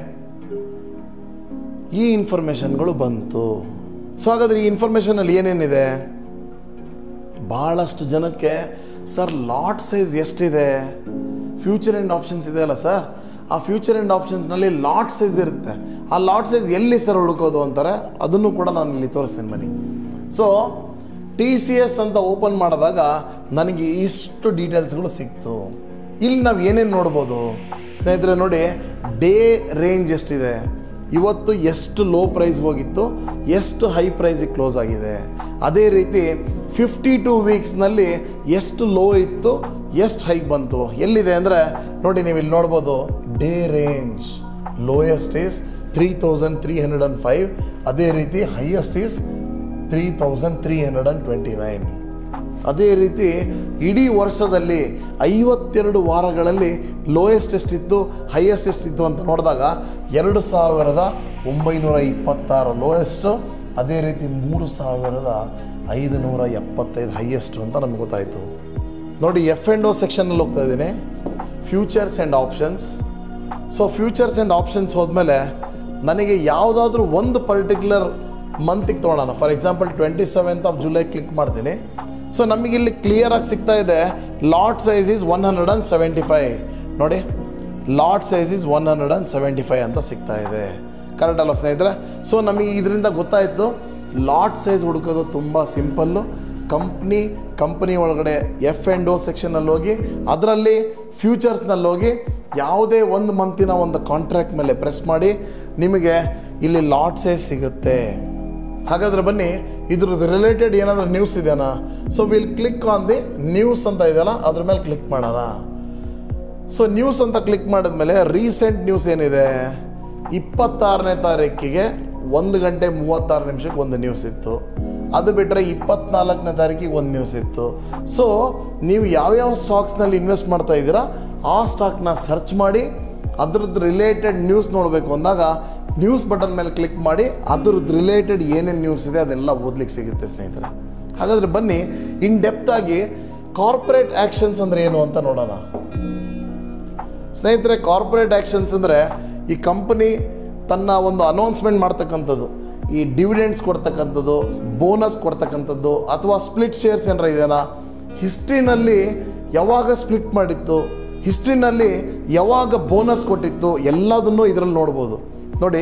ಈ ಇನ್ಫಾರ್ಮೇಷನ್ಗಳು ಬಂತು ಸೊ ಹಾಗಾದರೆ ಈ ಇನ್ಫಾರ್ಮೇಷನಲ್ಲಿ ಏನೇನಿದೆ ಭಾಳಷ್ಟು ಜನಕ್ಕೆ ಸರ್ ಲಾಟ್ ಸೈಜ್ ಎಷ್ಟಿದೆ ಫ್ಯೂಚರ್ ಆ್ಯಂಡ್ ಆಪ್ಷನ್ಸ್ ಇದೆ ಅಲ್ಲ ಸರ್ ಆ ಫ್ಯೂಚರ್ ಆ್ಯಂಡ್ ಆಪ್ಷನ್ಸ್ನಲ್ಲಿ ಲಾಟ್ ಸೈಜ್ ಇರುತ್ತೆ ಆ ಲಾಟ್ ಸೈಜ್ ಎಲ್ಲಿ ಸರ್ ಹುಡುಕೋದು ಅಂತಾರೆ ಅದನ್ನು ಕೂಡ ನಾನು ಇಲ್ಲಿ ತೋರಿಸ್ತೀನಿ ಬನ್ನಿ ಸೊ ಟಿ ಸಿ ಎಸ್ ಅಂತ ಓಪನ್ ಮಾಡಿದಾಗ ನನಗೆ ಇಷ್ಟು ಡೀಟೇಲ್ಸ್ಗಳು ಸಿಕ್ತು ಇಲ್ಲಿ ನಾವು ಏನೇನು ನೋಡ್ಬೋದು ಸ್ನೇಹಿತರೆ ನೋಡಿ ಡೇ ರೇಂಜ್ ಎಷ್ಟಿದೆ ಇವತ್ತು ಎಷ್ಟು ಲೋ ಪ್ರೈಸ್ ಹೋಗಿತ್ತು ಎಷ್ಟು ಹೈ ಪ್ರೈಸಿಗೆ ಕ್ಲೋಸ್ ಆಗಿದೆ ಅದೇ ರೀತಿ ಫಿಫ್ಟಿ ಟು ವೀಕ್ಸ್ನಲ್ಲಿ ಎಷ್ಟು ಲೋ ಇತ್ತು ಎಷ್ಟು ಹೈಗೆ ಬಂತು ಎಲ್ಲಿದೆ ಅಂದರೆ ನೋಡಿ ನೀವು ಇಲ್ಲಿ ನೋಡ್ಬೋದು day range lowest is three thousand three hundred and five ಅದೇ ರೀತಿ highest is three thousand three hundred and twenty nine ಅದೇ ರೀತಿ ಇಡೀ ವರ್ಷದಲ್ಲಿ ಐವತ್ತೆರಡು ವಾರಗಳಲ್ಲಿ ಲೋಯೆಸ್ಟ್ ಎಷ್ಟಿತ್ತು ಹೈಯೆಸ್ಟ್ ಎಷ್ಟಿತ್ತು ಅಂತ ನೋಡಿದಾಗ ಎರಡು ಸಾವಿರದ ಒಂಬೈನೂರ ಇಪ್ಪತ್ತಾರು ಲೋಯೆಸ್ಟು ಅದೇ ರೀತಿ ಮೂರು ಸಾವಿರದ ಐದು ನೂರ ಎಪ್ಪತ್ತೈದು ಹೈಯೆಸ್ಟು ಅಂತ ನಮ್ಗೆ ಗೊತ್ತಾಯಿತು ನೋಡಿ ಎಫ್ ಆ್ಯಂಡ್ ಓ ಸೆಕ್ಷನಲ್ಲಿ ಹೋಗ್ತಾ ಇದ್ದೀನಿ futures and options so futures and options ಹೋದ್ಮೇಲೆ ನನಗೆ ಯಾವುದಾದ್ರೂ ಒಂದು ಪರ್ಟಿಕ್ಯುಲರ್ ಮಂತಿಗೆ ತೊಗೊಳೋಣ for example twenty seventh of July click ಮಾಡ್ತೀನಿ ಸೊ ನಮಗೆ ಇಲ್ಲಿ ಕ್ಲಿಯರಾಗಿ ಸಿಗ್ತಾ ಇದೆ lot size is one hundred and seventy five ನೋಡಿ lot size is one hundred and seventy five ಅಂತ ಸಿಗ್ತಾ ಇದೆ ಕರೆಕ್ಟ್ ಅಲ್ವಾ ಸ್ನೇಹಿತರೆ ಸೊ ನಮಗೆ ಇದರಿಂದ ಗೊತ್ತಾಯಿತು ಲಾಟ್ ಸೈಜ್ ಹುಡುಕೋದು ತುಂಬ ಸಿಂಪಲ್ಲು ಕಂಪ್ನಿ ಕಂಪ್ನಿ ಒಳಗಡೆ ಎಫ್ ಆ್ಯಂಡ್ ಓ ಸೆಕ್ಷನಲ್ಲಿ ಹೋಗಿ ಅದರಲ್ಲಿ ಫ್ಯೂಚರ್ಸ್ನಲ್ಲಿ ಹೋಗಿ ಯಾವುದೇ ಒಂದು ಮಂತಿನ ಒಂದು ಕಾಂಟ್ರಾಕ್ಟ್ ಮೇಲೆ ಪ್ರೆಸ್ ಮಾಡಿ ನಿಮಗೆ ಇಲ್ಲಿ ಲಾಟ್ ಸೈಜ್ ಸಿಗುತ್ತೆ ಹಾಗಾದ್ರೆ ಬನ್ನಿ ಇದ್ರದ್ದು ರಿಲೇಟೆಡ್ ಏನಾದರೂ ನ್ಯೂಸ್ ಇದೆಯಾ so will click on the news ಅಂತ ಇದೆಯಲ್ಲ ಅದ್ರ ಮೇಲೆ ಕ್ಲಿಕ್ ಮಾಡೋಣ ಸೊ ನ್ಯೂಸ್ ಅಂತ ಕ್ಲಿಕ್ ಮಾಡಿದ್ಮೇಲೆ ರೀಸೆಂಟ್ ನ್ಯೂಸ್ ಏನಿದೆ ಇಪ್ಪತ್ತಾರನೇ ತಾರೀಕಿಗೆ ಒಂದು ಗಂಟೆ ಮೂವತ್ತಾರು ನಿಮಿಷಕ್ಕೆ ಒಂದು ನ್ಯೂಸ್ ಇತ್ತು ಅದು ಬಿಟ್ಟರೆ ಇಪ್ಪತ್ನಾಲ್ಕನೇ ತಾರೀಕಿಗೆ ಒಂದು ನ್ಯೂಸ್ ಇತ್ತು ಸೊ ನೀವು ಯಾವ್ಯಾವ ಸ್ಟಾಕ್ಸ್ನಲ್ಲಿ ಇನ್ವೆಸ್ಟ್ ಮಾಡ್ತಾ ಇದ್ದೀರಾ ಆ ಸ್ಟಾಕ್ನ ಸರ್ಚ್ ಮಾಡಿ ಅದ್ರದ್ದು ರಿಲೇಟೆಡ್ ನ್ಯೂಸ್ ನೋಡಬೇಕು ಅಂದಾಗ ನ್ಯೂಸ್ ಬಟನ್ ಮೇಲೆ ಕ್ಲಿಕ್ ಮಾಡಿ ಅದ್ರದ್ದು ರಿಲೇಟೆಡ್ ಏನೇನು ನ್ಯೂಸ್ ಇದೆ ಅದೆಲ್ಲ ಓದ್ಲಿಕ್ಕೆ ಸಿಗುತ್ತೆ ಸ್ನೇಹಿತರೆ ಹಾಗಾದರೆ ಬನ್ನಿ ಇನ್ ಡೆಪ್ತ್ ಆಗಿ ಕಾರ್ಪೊರೇಟ್ ಆ್ಯಕ್ಷನ್ಸ್ ಅಂದರೆ ಏನು ಅಂತ ನೋಡೋಣ ಸ್ನೇಹಿತರೆ ಕಾರ್ಪೊರೇಟ್ ಆ್ಯಕ್ಷನ್ಸ್ ಅಂದರೆ ಈ ಕಂಪನಿ ತನ್ನ ಒಂದು ಅನೌನ್ಸ್ಮೆಂಟ್ ಮಾಡ್ತಕ್ಕಂಥದ್ದು ಈ ಡಿವಿಡೆಂಡ್ಸ್ ಕೊಡ್ತಕ್ಕಂಥದ್ದು ಬೋನಸ್ ಕೊಡ್ತಕ್ಕಂಥದ್ದು ಅಥವಾ ಸ್ಪ್ಲಿಟ್ ಶೇರ್ಸ್ ಏನಾರ ಇದೆಯಾ ಹಿಸ್ಟ್ರಿನಲ್ಲಿ ಯಾವಾಗ ಸ್ಪ್ಲಿಟ್ ಮಾಡಿತ್ತು ಹಿಸ್ಟ್ರಿನಲ್ಲಿ ಯಾವಾಗ ಬೋನಸ್ ಕೊಟ್ಟಿತ್ತು ಎಲ್ಲದನ್ನೂ ಇದರಲ್ಲಿ ನೋಡ್ಬೋದು ನೋಡಿ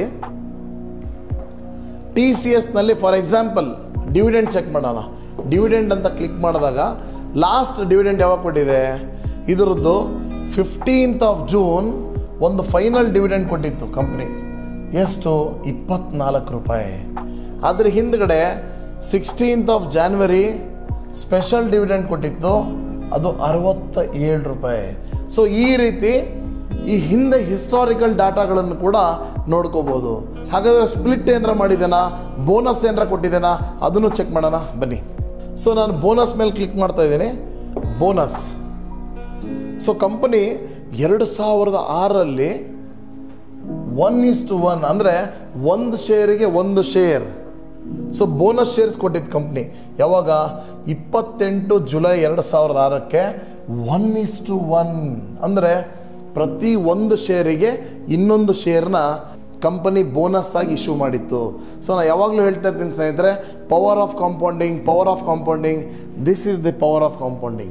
ಟಿ ಸಿ ಎಸ್ನಲ್ಲಿ ಫಾರ್ ಎಕ್ಸಾಂಪಲ್ ಡಿವಿಡೆಂಡ್ ಚೆಕ್ ಮಾಡೋಣ ಡಿವಿಡೆಂಡ್ ಅಂತ ಕ್ಲಿಕ್ ಮಾಡಿದಾಗ ಲಾಸ್ಟ್ ಡಿವಿಡೆಂಡ್ ಯಾವಾಗ ಕೊಟ್ಟಿದೆ ಇದರದ್ದು ಫಿಫ್ಟೀನ್ತ್ ಆಫ್ ಜೂನ್ ಒಂದು ಫೈನಲ್ ಡಿವಿಡೆಂಡ್ ಕೊಟ್ಟಿತ್ತು ಕಂಪ್ನಿ ಎಷ್ಟು ಇಪ್ಪತ್ನಾಲ್ಕು ರೂಪಾಯಿ ಅದ್ರ ಹಿಂದ್ಗಡೆ sixteenth of January special dividend ಕೊಟ್ಟಿತ್ತು ಅದು ಅರವತ್ತ ಏಳು ರೂಪಾಯಿ ಸೊ ಈ ರೀತಿ ಈ ಹಿಂದೆ ಹಿಸ್ಟಾರಿಕಲ್ ಡಾಟಾಗಳನ್ನು ಕೂಡ ನೋಡ್ಕೋಬೋದು ಹಾಗಾದರೆ ಸ್ಪ್ಲಿಟ್ ಏನಾರ ಮಾಡಿದ್ದೇನಾ ಬೋನಸ್ ಏನಾರ ಕೊಟ್ಟಿದ್ದೇನಾ ಅದನ್ನು ಚೆಕ್ ಮಾಡೋಣ ಬನ್ನಿ ಸೊ ನಾನು ಬೋನಸ್ ಮೇಲೆ ಕ್ಲಿಕ್ ಮಾಡ್ತಾ ಇದ್ದೀನಿ ಬೋನಸ್ ಸೊ ಕಂಪನಿ ಎರಡು ಸಾವಿರದ ಆರರಲ್ಲಿ ಒನ್ ಇಸ್ ಟು ಒನ್ ಅಂದರೆ ಒಂದು ಶೇರಿಗೆ ಒಂದು ಶೇರ್ ಸೊ ಬೋನಸ್ ಶೇರ್ಸ್ ಕೊಟ್ಟಿದ್ದು ಕಂಪ್ನಿ ಯಾವಾಗ ಇಪ್ಪತ್ತೆಂಟು ಜುಲೈ ಎರಡು ಸಾವಿರದ ಆರಕ್ಕೆ ಒನ್ ಇಸ್ ಟು ಒನ್ ಅಂದರೆ ಪ್ರತಿ ಒಂದು ಶೇರಿಗೆ ಇನ್ನೊಂದು ಶೇರ್ನ ಕಂಪನಿ ಬೋನಸ್ ಆಗಿ ಇಶ್ಯೂ ಮಾಡಿತ್ತು ಸೊ ನಾನು ಯಾವಾಗಲೂ ಹೇಳ್ತಾ ಇರ್ತೀನಿ ಸ್ನೇಹಿತರೆ power of compounding power of compounding this is the power of compounding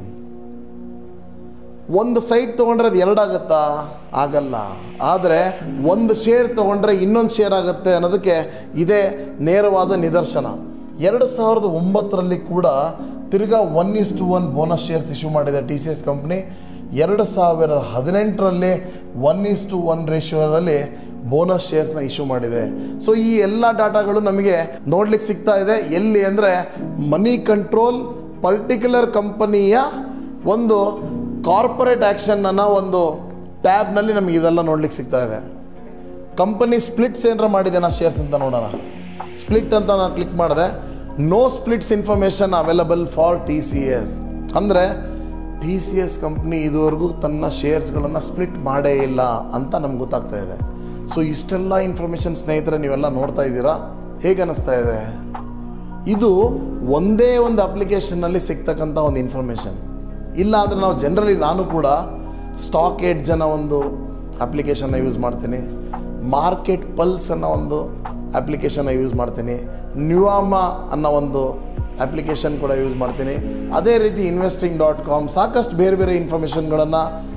ಒಂದು ಸೈಟ್ ತೊಗೊಂಡ್ರೆ ಅದು ಎರಡಾಗತ್ತಾ ಆಗಲ್ಲ ಆದರೆ ಒಂದು ಶೇರ್ ತೊಗೊಂಡ್ರೆ ಇನ್ನೊಂದು ಶೇರ್ ಆಗುತ್ತೆ ಅನ್ನೋದಕ್ಕೆ ಇದೇ ನೇರವಾದ ನಿದರ್ಶನ ಎರಡು ಸಾವಿರದ ಒಂಬತ್ತರಲ್ಲಿ ಕೂಡ ತಿರ್ಗಾ one is to one bonus shares issue ಮಾಡಿದೆ ಟಿ ಸಿ ಎಸ್ ಕಂಪ್ನಿ ಎರಡು ಸಾವಿರದ ಹದಿನೆಂಟರಲ್ಲಿ ಒನ್ ಇಸ್ ಟು ಒನ್ ರೇಷಿಯೋದಲ್ಲಿ ಬೋನಸ್ ಶೇರ್ಸ್ನ ಇಶ್ಯೂ ಮಾಡಿದೆ ಸೊ ಈ ಎಲ್ಲ ಡಾಟಾಗಳು ನಮಗೆ ನೋಡ್ಲಿಕ್ಕೆ ಸಿಗ್ತಾ ಇದೆ ಎಲ್ಲಿ ಅಂದರೆ ಮನಿ ಕಂಟ್ರೋಲ್ ಪರ್ಟಿಕ್ಯುಲರ್ ಕಂಪನಿಯ ಒಂದು ಕಾರ್ಪೊರೇಟ್ ಆ್ಯಕ್ಷನ್ನ ಒಂದು ಟ್ಯಾಬ್ನಲ್ಲಿ ನಮಗೆ ಇದೆಲ್ಲ ನೋಡ್ಲಿಕ್ಕೆ ಸಿಗ್ತಾ ಇದೆ ಕಂಪನಿ ಸ್ಪ್ಲಿಟ್ಸ್ ಏನಾರ ಮಾಡಿದೆ ನಾ ಶೇರ್ಸ್ ಅಂತ ನೋಡೋಣ ಸ್ಪ್ಲಿಟ್ ಅಂತ ನಾನು ಕ್ಲಿಕ್ ಮಾಡಿದೆ no splits information available for T C S ಅಂದರೆ ಟಿ ಸಿ ಎಸ್ ಕಂಪ್ನಿ ಇದುವರೆಗೂ ತನ್ನ ಶೇರ್ಸ್ಗಳನ್ನು ಸ್ಪ್ಲಿಟ್ ಮಾಡೇ ಇಲ್ಲ ಅಂತ ನಮ್ಗೆ ಗೊತ್ತಾಗ್ತಾ ಇದೆ ಸೊ ಇಷ್ಟೆಲ್ಲ ಇನ್ಫಾರ್ಮೇಷನ್ ಸ್ನೇಹಿತರೆ ನೀವೆಲ್ಲ ನೋಡ್ತಾ ಇದ್ದೀರಾ ಹೇಗೆ ಅನ್ನಿಸ್ತಾ ಇದೆ ಇದು ಒಂದೇ ಒಂದು ಅಪ್ಲಿಕೇಶನ್ನಲ್ಲಿ ಸಿಗ್ತಕ್ಕಂಥ ಒಂದು ಇನ್ಫಾರ್ಮೇಷನ್ ಇಲ್ಲ ಅಂದರೆ ನಾವು ಜನರಲಿ ನಾನು ಕೂಡ ಸ್ಟಾಕ್ ಏಟ್ ಜನ ಒಂದು ಅಪ್ಲಿಕೇಶನ್ನ ಯೂಸ್ ಮಾಡ್ತೀನಿ ಮಾರ್ಕೆಟ್ ಪಲ್ಸ್ ಅನ್ನೋ ಒಂದು ಅಪ್ಲಿಕೇಶನ್ನ ಯೂಸ್ ಮಾಡ್ತೀನಿ ನ್ಯೂವಾಮ ಅನ್ನೋ ಒಂದು ಅಪ್ಲಿಕೇಶನ್ ಕೂಡ ಯೂಸ್ ಮಾಡ್ತೀನಿ ಅದೇ ರೀತಿ ಇನ್ವೆಸ್ಟಿಂಗ್ ಡಾಟ್ ಕಾಮ್ ಸಾಕಷ್ಟು ಬೇರೆ ಬೇರೆ ಇನ್ಫಾರ್ಮೇಷನ್ಗಳನ್ನು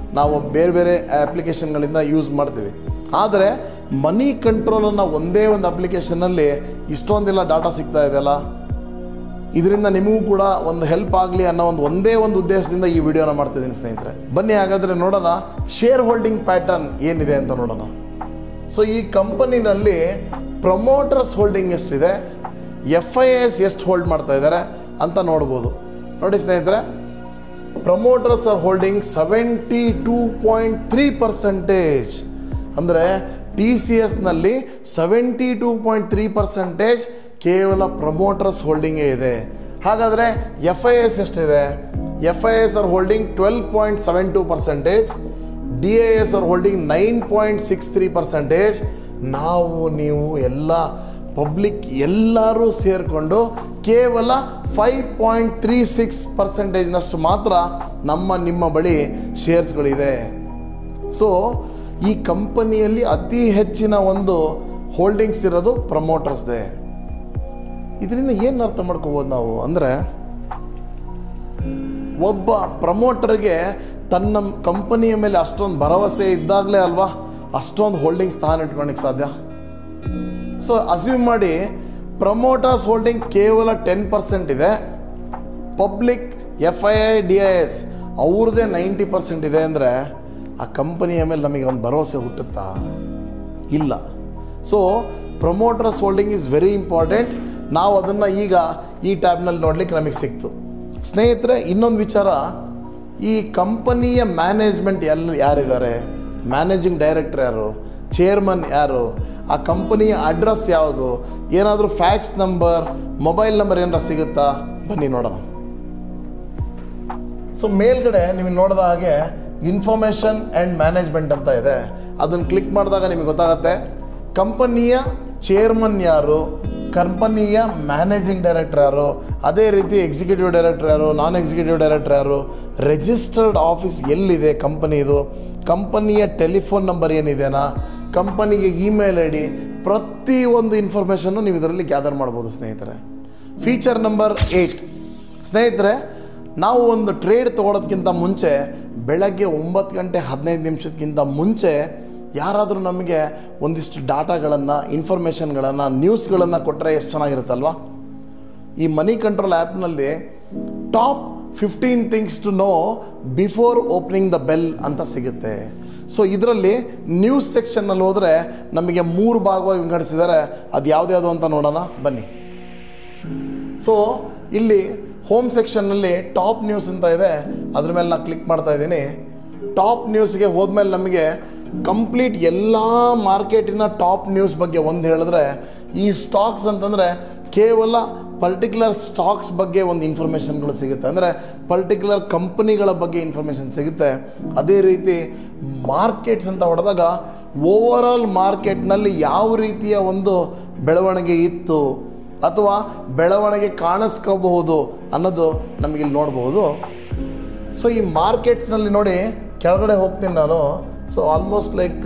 ನಾವು ಬೇರೆ ಬೇರೆ ಆ್ಯಪ್ಲಿಕೇಶನ್ಗಳಿಂದ ಯೂಸ್ ಮಾಡ್ತೀವಿ ಆದರೆ ಮನಿ ಕಂಟ್ರೋಲನ್ನು ಒಂದೇ ಒಂದು ಅಪ್ಲಿಕೇಶನ್ನಲ್ಲಿ ಇಷ್ಟೊಂದೆಲ್ಲ ಡಾಟಾ ಸಿಗ್ತಾ ಇದೆಯಲ್ಲ ಇದರಿಂದ ನಿಮಗೂ ಕೂಡ ಒಂದು ಹೆಲ್ಪ್ ಆಗಲಿ ಅನ್ನೋ ಒಂದು ಒಂದೇ ಒಂದು ಉದ್ದೇಶದಿಂದ ಈ ವಿಡಿಯೋನ ಮಾಡ್ತಿದ್ದೀನಿ ಸ್ನೇಹಿತರೆ ಬನ್ನಿ ಹಾಗಾದರೆ ನೋಡೋಣ ಶೇರ್ ಹೋಲ್ಡಿಂಗ್ ಪ್ಯಾಟರ್ನ್ ಏನಿದೆ ಅಂತ ನೋಡೋಣ ಸೊ ಈ ಕಂಪನಿನಲ್ಲಿ ಪ್ರಮೋಟರ್ಸ್ ಹೋಲ್ಡಿಂಗ್ ಎಷ್ಟಿದೆ ಎಫ್ ಐ ಎಸ್ ಎಷ್ಟು ಹೋಲ್ಡ್ ಮಾಡ್ತಾ ಇದ್ದಾರೆ ಅಂತ ನೋಡ್ಬೋದು ನೋಡಿ ಸ್ನೇಹಿತರೆ promoters are holding seventy two point three percentage ಅಂದರೆ ಟಿ ಸಿ ಎಸ್ನಲ್ಲಿ seventy two point three percentage ಕೇವಲ ಪ್ರಮೋಟರ್ಸ್ ಹೋಲ್ಡಿಂಗೇ ಇದೆ ಹಾಗಾದರೆ ಎಫ್ ಐ ಎಸ್ ಎಷ್ಟಿದೆ F I S are holding twelve point seven two percentage D A S are holding nine point six three percentage ನಾವು ನೀವು ಎಲ್ಲ public ಎಲ್ಲರೂ ಸೇರಿಕೊಂಡು ಕೇವಲ ಫೈವ್ ಪಾಯಿಂಟ್ ತ್ರೀ ಸಿಕ್ಸ್ ಪರ್ಸೆಂಟೇಜ್ನಷ್ಟು ಮಾತ್ರ ನಮ್ಮ ನಿಮ್ಮ ಬಳಿ ಶೇರ್ಸ್ಗಳಿದೆ ಸೊ ಈ ಕಂಪನಿಯಲ್ಲಿ ಅತಿ ಹೆಚ್ಚಿನ ಒಂದು ಹೋಲ್ಡಿಂಗ್ಸ್ ಇರೋದು ಪ್ರಮೋಟರ್ಸ್ದೆ ಇದರಿಂದ ಏನು ಅರ್ಥ ಮಾಡ್ಕೋಬೋದು ನಾವು ಅಂದರೆ ಒಬ್ಬ ಪ್ರಮೋಟರ್ಗೆ ತನ್ನ ಕಂಪನಿಯ ಮೇಲೆ ಅಷ್ಟೊಂದು ಭರವಸೆ ಇದ್ದಾಗಲೇ ಅಲ್ವಾ ಅಷ್ಟೊಂದು ಹೋಲ್ಡಿಂಗ್ ಸ್ಥಾನ ಇಟ್ಕೊಳಕ್ಕೆ ಸಾಧ್ಯ ಸೊ ಅಸ್ಯೂಮ್ ಮಾಡಿ ಪ್ರಮೋಟರ್ಸ್ ಹೋಲ್ಡಿಂಗ್ ಕೇವಲ ಟೆನ್ ಪರ್ಸೆಂಟ್ ಇದೆ public F I I D I S ಅವ್ರದ್ದೇ ನೈಂಟಿ ಪರ್ಸೆಂಟ್ ಇದೆ ಅಂದರೆ ಆ ಕಂಪನಿಯ ಮೇಲೆ ನಮಗೆ ಒಂದು ಭರವಸೆ ಹುಟ್ಟುತ್ತಾ ಇಲ್ಲ so promoters holding is very important ನಾವು ಅದನ್ನು ಈಗ ಈ ಟ್ಯಾಬ್ನಲ್ಲಿ ನೋಡ್ಲಿಕ್ಕೆ ನಮಗೆ ಸಿಕ್ತು ಸ್ನೇಹಿತರೆ ಇನ್ನೊಂದು ವಿಚಾರ ಈ ಕಂಪನಿಯ ಮ್ಯಾನೇಜ್ಮೆಂಟ್ ಎಲ್ಲಿ ಯಾರಿದ್ದಾರೆ ಮ್ಯಾನೇಜಿಂಗ್ ಡೈರೆಕ್ಟರ್ ಯಾರು ಚೇರ್ಮನ್ ಯಾರು ಆ ಕಂಪನಿಯ ಅಡ್ರೆಸ್ ಯಾವುದು ಏನಾದರೂ ಫ್ಯಾಕ್ಸ್ ನಂಬರ್ ಮೊಬೈಲ್ ನಂಬರ್ ಏನಾರ ಸಿಗುತ್ತಾ ಬನ್ನಿ ನೋಡೋಣ ಸೊ ಮೇಲ್ಗಡೆ ನೀವು ನೋಡಿದ ಹಾಗೆ ಇನ್ಫಾರ್ಮೇಷನ್ ಆ್ಯಂಡ್ ಮ್ಯಾನೇಜ್ಮೆಂಟ್ ಅಂತ ಇದೆ ಅದನ್ನು ಕ್ಲಿಕ್ ಮಾಡಿದಾಗ ನಿಮಗೆ ಗೊತ್ತಾಗುತ್ತೆ ಕಂಪನಿಯ ಚೇರ್ಮನ್ ಯಾರು ಕಂಪನಿಯ ಮ್ಯಾನೇಜಿಂಗ್ ಡೈರೆಕ್ಟರ್ ಯಾರು ಅದೇ ರೀತಿ ಎಕ್ಸಿಕ್ಯೂಟಿವ್ ಡೈರೆಕ್ಟರ್ ಯಾರು ನಾನ್ ಎಕ್ಸಿಕ್ಯೂಟಿವ್ ಡೈರೆಕ್ಟರ್ ಯಾರು ರಿಜಿಸ್ಟರ್ಡ್ ಆಫೀಸ್ ಎಲ್ಲಿದೆ ಕಂಪನಿದು ಕಂಪನಿಯ ಟೆಲಿಫೋನ್ ನಂಬರ್ ಏನಿದೆನಾ ಕಂಪನಿಗೆ ಇಮೇಲ್ ಐ ಡಿ ಪ್ರತಿಯೊಂದು ಇನ್ಫಾರ್ಮೇಷನ್ನು ನೀವು ಇದರಲ್ಲಿ ಗ್ಯಾದರ್ ಮಾಡ್ಬೋದು ಸ್ನೇಹಿತರೆ ಫೀಚರ್ ನಂಬರ್ ಏಯ್ಟ್ ಸ್ನೇಹಿತರೆ ನಾವು ಒಂದು ಟ್ರೇಡ್ ತೊಗೊಳೋದಕ್ಕಿಂತ ಮುಂಚೆ ಬೆಳಗ್ಗೆ ಒಂಬತ್ತು ಗಂಟೆ ಹದಿನೈದು ನಿಮಿಷಕ್ಕಿಂತ ಮುಂಚೆ ಯಾರಾದರೂ ನಮಗೆ ಒಂದಿಷ್ಟು ಡಾಟಾಗಳನ್ನು ಇನ್ಫಾರ್ಮೇಷನ್ಗಳನ್ನು ನ್ಯೂಸ್ಗಳನ್ನು ಕೊಟ್ಟರೆ ಎಷ್ಟು ಚೆನ್ನಾಗಿರುತ್ತಲ್ವಾ ಈ ಮನಿ ಕಂಟ್ರೋಲ್ ಆ್ಯಪ್ನಲ್ಲಿ top fifteen things to know before opening the bell ಅಂತ ಸಿಗುತ್ತೆ ಸೊ ಇದರಲ್ಲಿ ನ್ಯೂಸ್ ಸೆಕ್ಷನ್ನಲ್ಲಿ ಹೋದರೆ ನಮಗೆ ಮೂರು ಭಾಗವಾಗಿ ವಿಂಗಡಿಸಿದ್ದಾರೆ ಅದು ಯಾವ್ದ್ಯಾವುದು ಅಂತ ನೋಡೋಣ ಬನ್ನಿ ಸೊ ಇಲ್ಲಿ ಹೋಮ್ ಸೆಕ್ಷನ್ನಲ್ಲಿ ಟಾಪ್ ನ್ಯೂಸ್ ಅಂತ ಇದೆ ಅದ್ರ ಮೇಲೆ ನಾನು ಕ್ಲಿಕ್ ಮಾಡ್ತಾ ಇದ್ದೀನಿ ಟಾಪ್ ನ್ಯೂಸ್ಗೆ ಹೋದ್ಮೇಲೆ ನಮಗೆ ಕಂಪ್ಲೀಟ್ ಎಲ್ಲ ಮಾರ್ಕೆಟಿನ ಟಾಪ್ ನ್ಯೂಸ್ ಬಗ್ಗೆ ಒಂದು ಹೇಳಿದ್ರೆ ಈ ಸ್ಟಾಕ್ಸ್ ಅಂತಂದರೆ ಕೇವಲ ಪರ್ಟಿಕ್ಯುಲರ್ ಸ್ಟಾಕ್ಸ್ ಬಗ್ಗೆ ಒಂದು ಇನ್ಫಾರ್ಮೇಷನ್ಗಳು ಸಿಗುತ್ತೆ ಅಂದರೆ ಪರ್ಟಿಕ್ಯುಲರ್ ಕಂಪನಿಗಳ ಬಗ್ಗೆ ಇನ್ಫಾರ್ಮೇಷನ್ ಸಿಗುತ್ತೆ ಅದೇ ರೀತಿ ಮಾರ್ಕೆಟ್ಸ್ ಅಂತ ಹೊಡೆದಾಗ ಓವರ್ ಆಲ್ ಮಾರ್ಕೆಟ್ನಲ್ಲಿ ಯಾವ ರೀತಿಯ ಒಂದು ಬೆಳವಣಿಗೆ ಇತ್ತು ಅಥವಾ ಬೆಳವಣಿಗೆ ಕಾಣಿಸ್ಕೋಬಹುದು ಅನ್ನೋದು ನಮಗಿಲ್ಲಿ ನೋಡ್ಬೋದು ಸೊ ಈ ಮಾರ್ಕೆಟ್ಸ್ನಲ್ಲಿ ನೋಡಿ ಕೆಳಗಡೆ ಹೋಗ್ತೀನಿ ನಾನು ಸೊ ಆಲ್ಮೋಸ್ಟ್ ಲೈಕ್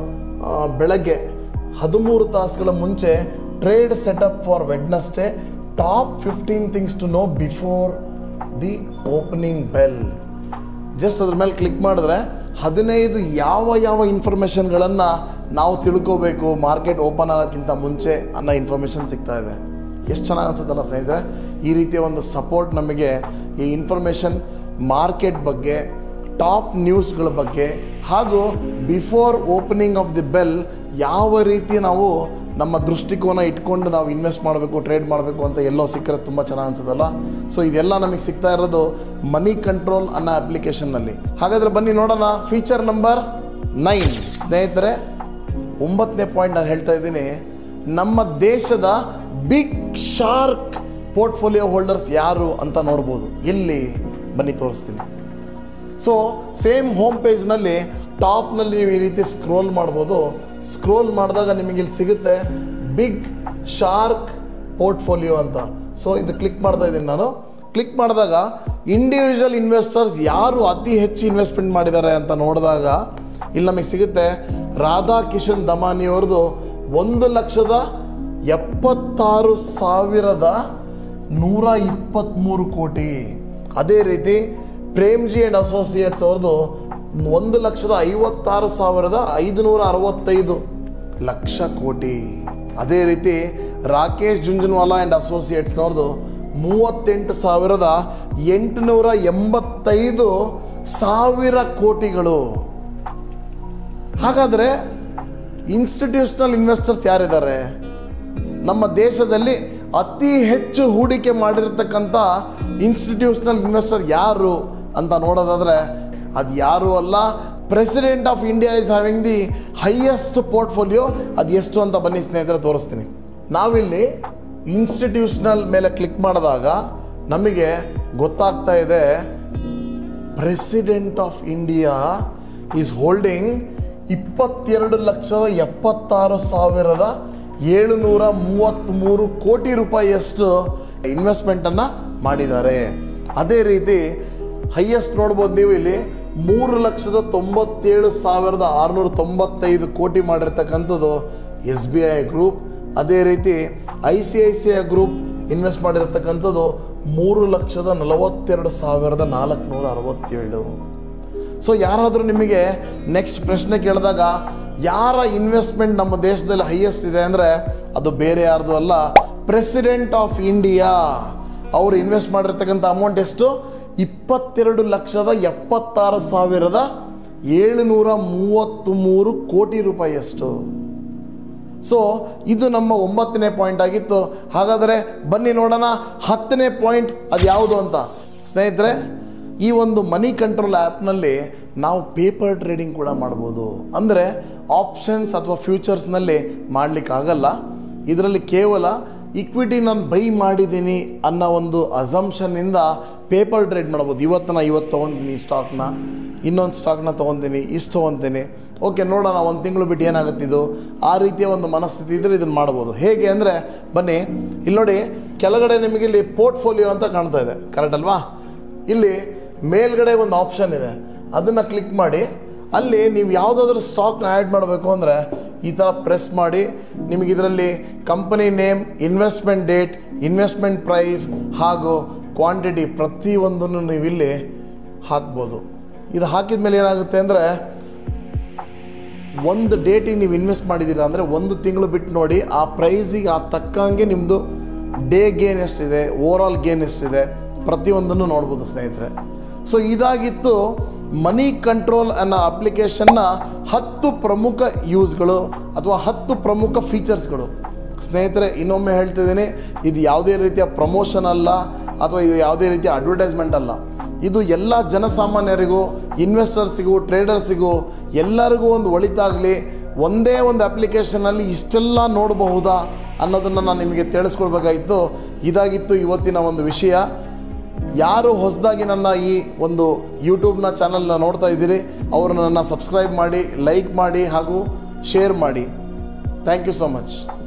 ಬೆಳಗ್ಗೆ ಹದಿಮೂರು ತಾಸುಗಳ ಮುಂಚೆ trade setup for Wednesday top fifteen things to know before the opening bell just ಅದ್ರ ಮೇಲೆ ಕ್ಲಿಕ್ ಮಾಡಿದ್ರೆ ಹದಿನೈದು ಯಾವ ಯಾವ ಇನ್ಫಾರ್ಮೇಷನ್ಗಳನ್ನು ನಾವು ತಿಳ್ಕೋಬೇಕು ಮಾರ್ಕೆಟ್ ಓಪನ್ ಆಗೋಕ್ಕಿಂತ ಮುಂಚೆ ಅನ್ನೋ ಇನ್ಫಾರ್ಮೇಷನ್ ಸಿಗ್ತಾ ಇದೆ ಎಷ್ಟು ಚೆನ್ನಾಗಿ ಅನ್ಸುತ್ತಲ್ಲ ಸ್ನೇಹಿತರೆ ಈ ರೀತಿಯ ಒಂದು ಸಪೋರ್ಟ್ ನಮಗೆ ಈ ಇನ್ಫಾರ್ಮೇಷನ್ ಮಾರ್ಕೆಟ್ ಬಗ್ಗೆ ಟಾಪ್ ನ್ಯೂಸ್ಗಳ ಬಗ್ಗೆ ಹಾಗೂ before opening of the bell ಯಾವ ರೀತಿ ನಾವು ನಮ್ಮ ದೃಷ್ಟಿಕೋನ ಇಟ್ಕೊಂಡು ನಾವು ಇನ್ವೆಸ್ಟ್ ಮಾಡಬೇಕು ಟ್ರೇಡ್ ಮಾಡಬೇಕು ಅಂತ ಎಲ್ಲೋ ಸಿಕ್ಕರೆ ತುಂಬ ಚೆನ್ನಾಗಿ ಅನ್ಸುತ್ತಲ್ಲ ಸೊ ಇದೆಲ್ಲ ನಮಗೆ ಸಿಗ್ತಾ ಇರೋದು ಮನಿ ಕಂಟ್ರೋಲ್ ಅನ್ನೋ ಅಪ್ಲಿಕೇಶನ್ನಲ್ಲಿ ಹಾಗಾದರೆ ಬನ್ನಿ ನೋಡೋಣ ಫೀಚರ್ ನಂಬರ್ ನೈನ್ ಸ್ನೇಹಿತರೆ ಒಂಬತ್ತನೇ ಪಾಯಿಂಟ್ ನಾನು ಹೇಳ್ತಾ ಇದ್ದೀನಿ ನಮ್ಮ ದೇಶದ ಬಿಗ್ ಶಾರ್ಕ್ ಪೋರ್ಟ್ಫೋಲಿಯೋ ಹೋಲ್ಡರ್ಸ್ ಯಾರು ಅಂತ ನೋಡ್ಬೋದು ಎಲ್ಲಿ ಬನ್ನಿ ತೋರಿಸ್ತೀನಿ ಸೊ ಸೇಮ್ ಹೋಮ್ ಪೇಜ್ನಲ್ಲಿ ಟಾಪ್ನಲ್ಲಿ ನೀವು ಈ ರೀತಿ ಸ್ಕ್ರೋಲ್ ಮಾಡ್ಬೋದು ಸ್ಕ್ರೋಲ್ ಮಾಡಿದಾಗ ನಿಮಗೆ ಇಲ್ಲಿ ಸಿಗುತ್ತೆ ಬಿಗ್ ಶಾರ್ಕ್ ಪೋರ್ಟ್ಫೋಲಿಯೋ ಅಂತ ಸೊ ಇದು ಕ್ಲಿಕ್ ಮಾಡ್ತಾ ಇದ್ದೀನಿ ನಾನು ಕ್ಲಿಕ್ ಮಾಡಿದಾಗ ಇಂಡಿವಿಜುವಲ್ ಇನ್ವೆಸ್ಟರ್ಸ್ ಯಾರು ಅತಿ ಹೆಚ್ಚು ಇನ್ವೆಸ್ಟ್ಮೆಂಟ್ ಮಾಡಿದ್ದಾರೆ ಅಂತ ನೋಡಿದಾಗ ಇಲ್ಲಿ ನಮಗೆ ಸಿಗುತ್ತೆ ರಾಧಾ ಕಿಶನ್ ದಮಾನಿಯವ್ರದ್ದು ಒಂದು ಲಕ್ಷದ ಎಪ್ಪತ್ತಾರು ಸಾವಿರದ ನೂರ ಇಪ್ಪತ್ತ್ಮೂರು ಕೋಟಿ ಅದೇ ರೀತಿ ಪ್ರೇಮ್ಜಿ ಆ್ಯಂಡ್ ಅಸೋಸಿಯೇಟ್ಸ್ ಅವ್ರದ್ದು ಒಂದು ಲಕ್ಷದ ಐವತ್ತಾರು ಸಾವಿರದ ಐದುನೂರ ಅರವತ್ತೈದು ಲಕ್ಷ ಕೋಟಿ ಅದೇ ರೀತಿ ರಾಕೇಶ್ ಜುಂಜುನ್ವಾಲಾ ಆ್ಯಂಡ್ ಅಸೋಸಿಯೇಟ್ಸ್ನವ್ರದ್ದು ಮೂವತ್ತೆಂಟು ಸಾವಿರದ ಎಂಟುನೂರ ಎಂಬತ್ತೈದು ಸಾವಿರ ಕೋಟಿಗಳು ಹಾಗಾದರೆ ಇನ್ಸ್ಟಿಟ್ಯೂಷನಲ್ ಇನ್ವೆಸ್ಟರ್ಸ್ ಯಾರಿದ್ದಾರೆ ನಮ್ಮ ದೇಶದಲ್ಲಿ ಅತಿ ಹೆಚ್ಚು ಹೂಡಿಕೆ ಮಾಡಿರ್ತಕ್ಕಂಥ ಇನ್ಸ್ಟಿಟ್ಯೂಷನಲ್ ಇನ್ವೆಸ್ಟರ್ ಯಾರು ಅಂತ ನೋಡೋದಾದರೆ ಅದು ಯಾರು ಅಲ್ಲ president of India is having the highest portfolio ಅದು ಎಷ್ಟು ಅಂತ ಬನ್ನಿ ಸ್ನೇಹಿತರೆ ತೋರಿಸ್ತೀನಿ ನಾವಿಲ್ಲಿ ಇನ್ಸ್ಟಿಟ್ಯೂಷನಲ್ ಮೇಲೆ ಕ್ಲಿಕ್ ಮಾಡಿದಾಗ ನಮಗೆ ಗೊತ್ತಾಗ್ತಾ ಇದೆ president of India is holding ಇಪ್ಪತ್ತೆರಡು ಲಕ್ಷದ ಎಪ್ಪತ್ತಾರು ಸಾವಿರದ ಏಳುನೂರ ಮೂವತ್ತ್ಮೂರು ಕೋಟಿ ರೂಪಾಯಿಯಷ್ಟು ಇನ್ವೆಸ್ಟ್ಮೆಂಟನ್ನು ಮಾಡಿದ್ದಾರೆ ಅದೇ ರೀತಿ ಹೈಯೆಸ್ಟ್ ನೋಡ್ಬೋದು ನೀವು ಇಲ್ಲಿ ಮೂರು ಲಕ್ಷದ ತೊಂಬತ್ತೇಳು ಸಾವಿರದ ಆರುನೂರ ತೊಂಬತ್ತೈದು ಕೋಟಿ ಮಾಡಿರ್ತಕ್ಕಂಥದ್ದು ಎಸ್ ಬಿ ಐ ಗ್ರೂಪ್ ಅದೇ ರೀತಿ I C I C I group invest ಮಾಡಿರ್ತಕ್ಕಂಥದ್ದು ಮೂರು ಲಕ್ಷದ ನಲವತ್ತೆರಡು ಸಾವಿರದ ನಾಲ್ಕುನೂರ ಅರವತ್ತೇಳು ಸೊ ಯಾರಾದರೂ ನಿಮಗೆ ನೆಕ್ಸ್ಟ್ ಪ್ರಶ್ನೆ ಕೇಳಿದಾಗ ಯಾರ ಇನ್ವೆಸ್ಟ್ಮೆಂಟ್ ನಮ್ಮ ದೇಶದಲ್ಲಿ ಹೈಯೆಸ್ಟ್ ಇದೆ ಅಂದರೆ ಅದು ಬೇರೆ ಯಾರ್ದು ಅಲ್ಲ ಪ್ರೆಸಿಡೆಂಟ್ ಆಫ್ ಇಂಡಿಯಾ ಅವರು ಇನ್ವೆಸ್ಟ್ ಮಾಡಿರ್ತಕ್ಕಂಥ ಅಮೌಂಟ್ ಎಷ್ಟು ಇಪ್ಪತ್ತೆರಡು ಲಕ್ಷದ ಎಪ್ಪತ್ತಾರು ಸಾವಿರದ ಏಳುನೂರ ಮೂವತ್ತ್ಮೂರು ಕೋಟಿ ರೂಪಾಯಿಯಷ್ಟು ಸೊ ಇದು ನಮ್ಮ ಒಂಬತ್ತನೇ ಪಾಯಿಂಟ್ ಆಗಿತ್ತು ಹಾಗಾದರೆ ಬನ್ನಿ ನೋಡೋಣ ಹತ್ತನೇ ಪಾಯಿಂಟ್ ಅದು ಯಾವುದು ಅಂತ ಸ್ನೇಹಿತರೆ ಈ ಒಂದು ಮನಿ ಕಂಟ್ರೋಲ್ ಆ್ಯಪ್ನಲ್ಲಿ ನಾವು ಪೇಪರ್ ಟ್ರೇಡಿಂಗ್ ಕೂಡ ಮಾಡ್ಬೋದು ಅಂದರೆ ಆಪ್ಷನ್ಸ್ ಅಥವಾ ಫ್ಯೂಚರ್ಸ್ನಲ್ಲಿ ಮಾಡಲಿಕ್ಕಾಗಲ್ಲ ಇದರಲ್ಲಿ ಕೇವಲ ಇಕ್ವಿಟಿ ನಾನು ಬೈ ಮಾಡಿದ್ದೀನಿ ಅನ್ನೋ ಒಂದು ಅಸಂಪ್ಷನ್ನಿಂದ ಪೇಪರ್ ಟ್ರೇಡ್ ಮಾಡ್ಬೋದು ಇವತ್ತು ನಾ ಇವತ್ತು ತೊಗೊತೀನಿ ಸ್ಟಾಕ್ನ ಇನ್ನೊಂದು ಸ್ಟಾಕ್ನ ತೊಗೊತೀನಿ ಇಷ್ಟು ತೊಗೊತೀನಿ ಓಕೆ ನೋಡೋಣ ಒಂದು ತಿಂಗಳು ಬಿಟ್ಟು ಏನಾಗುತ್ತಿದ್ದು ಆ ರೀತಿಯ ಒಂದು ಮನಸ್ಥಿತಿ ಇದ್ದರೆ ಇದನ್ನು ಮಾಡ್ಬೋದು ಹೇಗೆ ಅಂದರೆ ಬನ್ನಿ ಇಲ್ಲಿ ನೋಡಿ ಕೆಳಗಡೆ ನಿಮಗೆ ಇಲ್ಲಿ ಪೋರ್ಟ್ಫೋಲಿಯೋ ಅಂತ ಕಾಣ್ತಾ ಇದೆ ಕರೆಕ್ಟ್ ಅಲ್ವಾ ಇಲ್ಲಿ ಮೇಲ್ಗಡೆ ಒಂದು ಆಪ್ಷನ್ ಇದೆ ಅದನ್ನು ಕ್ಲಿಕ್ ಮಾಡಿ ಅಲ್ಲಿ ನೀವು ಯಾವುದಾದ್ರೂ ಸ್ಟಾಕ್ನ ಆ್ಯಡ್ ಮಾಡಬೇಕು ಅಂದರೆ ಈ ಥರ ಪ್ರೆಸ್ ಮಾಡಿ ನಿಮಗೆ ಇದರಲ್ಲಿ company name investment date investment price ಹಾಗೂ ಕ್ವಾಂಟಿಟಿ ಪ್ರತಿಯೊಂದನ್ನು ನೀವು ಇಲ್ಲಿ ಹಾಕ್ಬೋದು ಇದು ಹಾಕಿದ ಮೇಲೆ ಏನಾಗುತ್ತೆ ಅಂದರೆ ಒಂದು ಡೇಟಿಗೆ ನೀವು ಇನ್ವೆಸ್ಟ್ ಮಾಡಿದ್ದೀರಾ ಅಂದರೆ ಒಂದು ತಿಂಗಳು ಬಿಟ್ಟು ನೋಡಿ ಆ ಪ್ರೈಸಿಗೆ ಆ ತಕ್ಕಂಗೆ ನಿಮ್ಮದು ಡೇ ಗೇನ್ ಎಷ್ಟಿದೆ ಓವರ್ ಆಲ್ ಗೇನ್ ಎಷ್ಟಿದೆ ಪ್ರತಿಯೊಂದನ್ನು ನೋಡ್ಬೋದು ಸ್ನೇಹಿತರೆ ಸೊ ಇದಾಗಿತ್ತು ಮನಿ ಕಂಟ್ರೋಲ್ ಅನ್ನೋ ಅಪ್ಲಿಕೇಶನ್ನ ಹತ್ತು ಪ್ರಮುಖ ಯೂಸ್ಗಳು ಅಥವಾ ಹತ್ತು ಪ್ರಮುಖ ಫೀಚರ್ಸ್ಗಳು ಸ್ನೇಹಿತರೆ ಇನ್ನೊಮ್ಮೆ ಹೇಳ್ತಿದ್ದೀನಿ ಇದು ಯಾವುದೇ ರೀತಿಯ ಪ್ರಮೋಷನ್ ಅಲ್ಲ ಅಥವಾ ಇದು ಯಾವುದೇ ರೀತಿಯ ಅಡ್ವರ್ಟೈಸ್ಮೆಂಟ್ ಅಲ್ಲ ಇದು ಎಲ್ಲ ಜನಸಾಮಾನ್ಯರಿಗೂ ಇನ್ವೆಸ್ಟರ್ಸಿಗೂ ಟ್ರೇಡರ್ಸಿಗೂ ಎಲ್ಲರಿಗೂ ಒಂದು ಒಳಿತಾಗಲಿ ಒಂದೇ ಒಂದು ಅಪ್ಲಿಕೇಶನಲ್ಲಿ ಇಷ್ಟೆಲ್ಲ ನೋಡಬಹುದಾ ಅನ್ನೋದನ್ನು ನಾನು ನಿಮಗೆ ತಿಳಿಸ್ಕೊಡ್ಬೇಕಾಗಿತ್ತು ಇದಾಗಿತ್ತು ಇವತ್ತಿನ ಒಂದು ವಿಷಯ ಯಾರು ಹೊಸದಾಗಿ ನನ್ನ ಈ ಒಂದು ಯೂಟ್ಯೂಬ್ನ ಚಾನಲ್ನ ನೋಡ್ತಾ ಇದ್ದೀರಿ ಅವರು ನನ್ನ ಸಬ್ಸ್ಕ್ರೈಬ್ ಮಾಡಿ ಲೈಕ್ ಮಾಡಿ ಹಾಗೂ ಶೇರ್ ಮಾಡಿ ಥ್ಯಾಂಕ್ ಯು ಸೊ ಮಚ್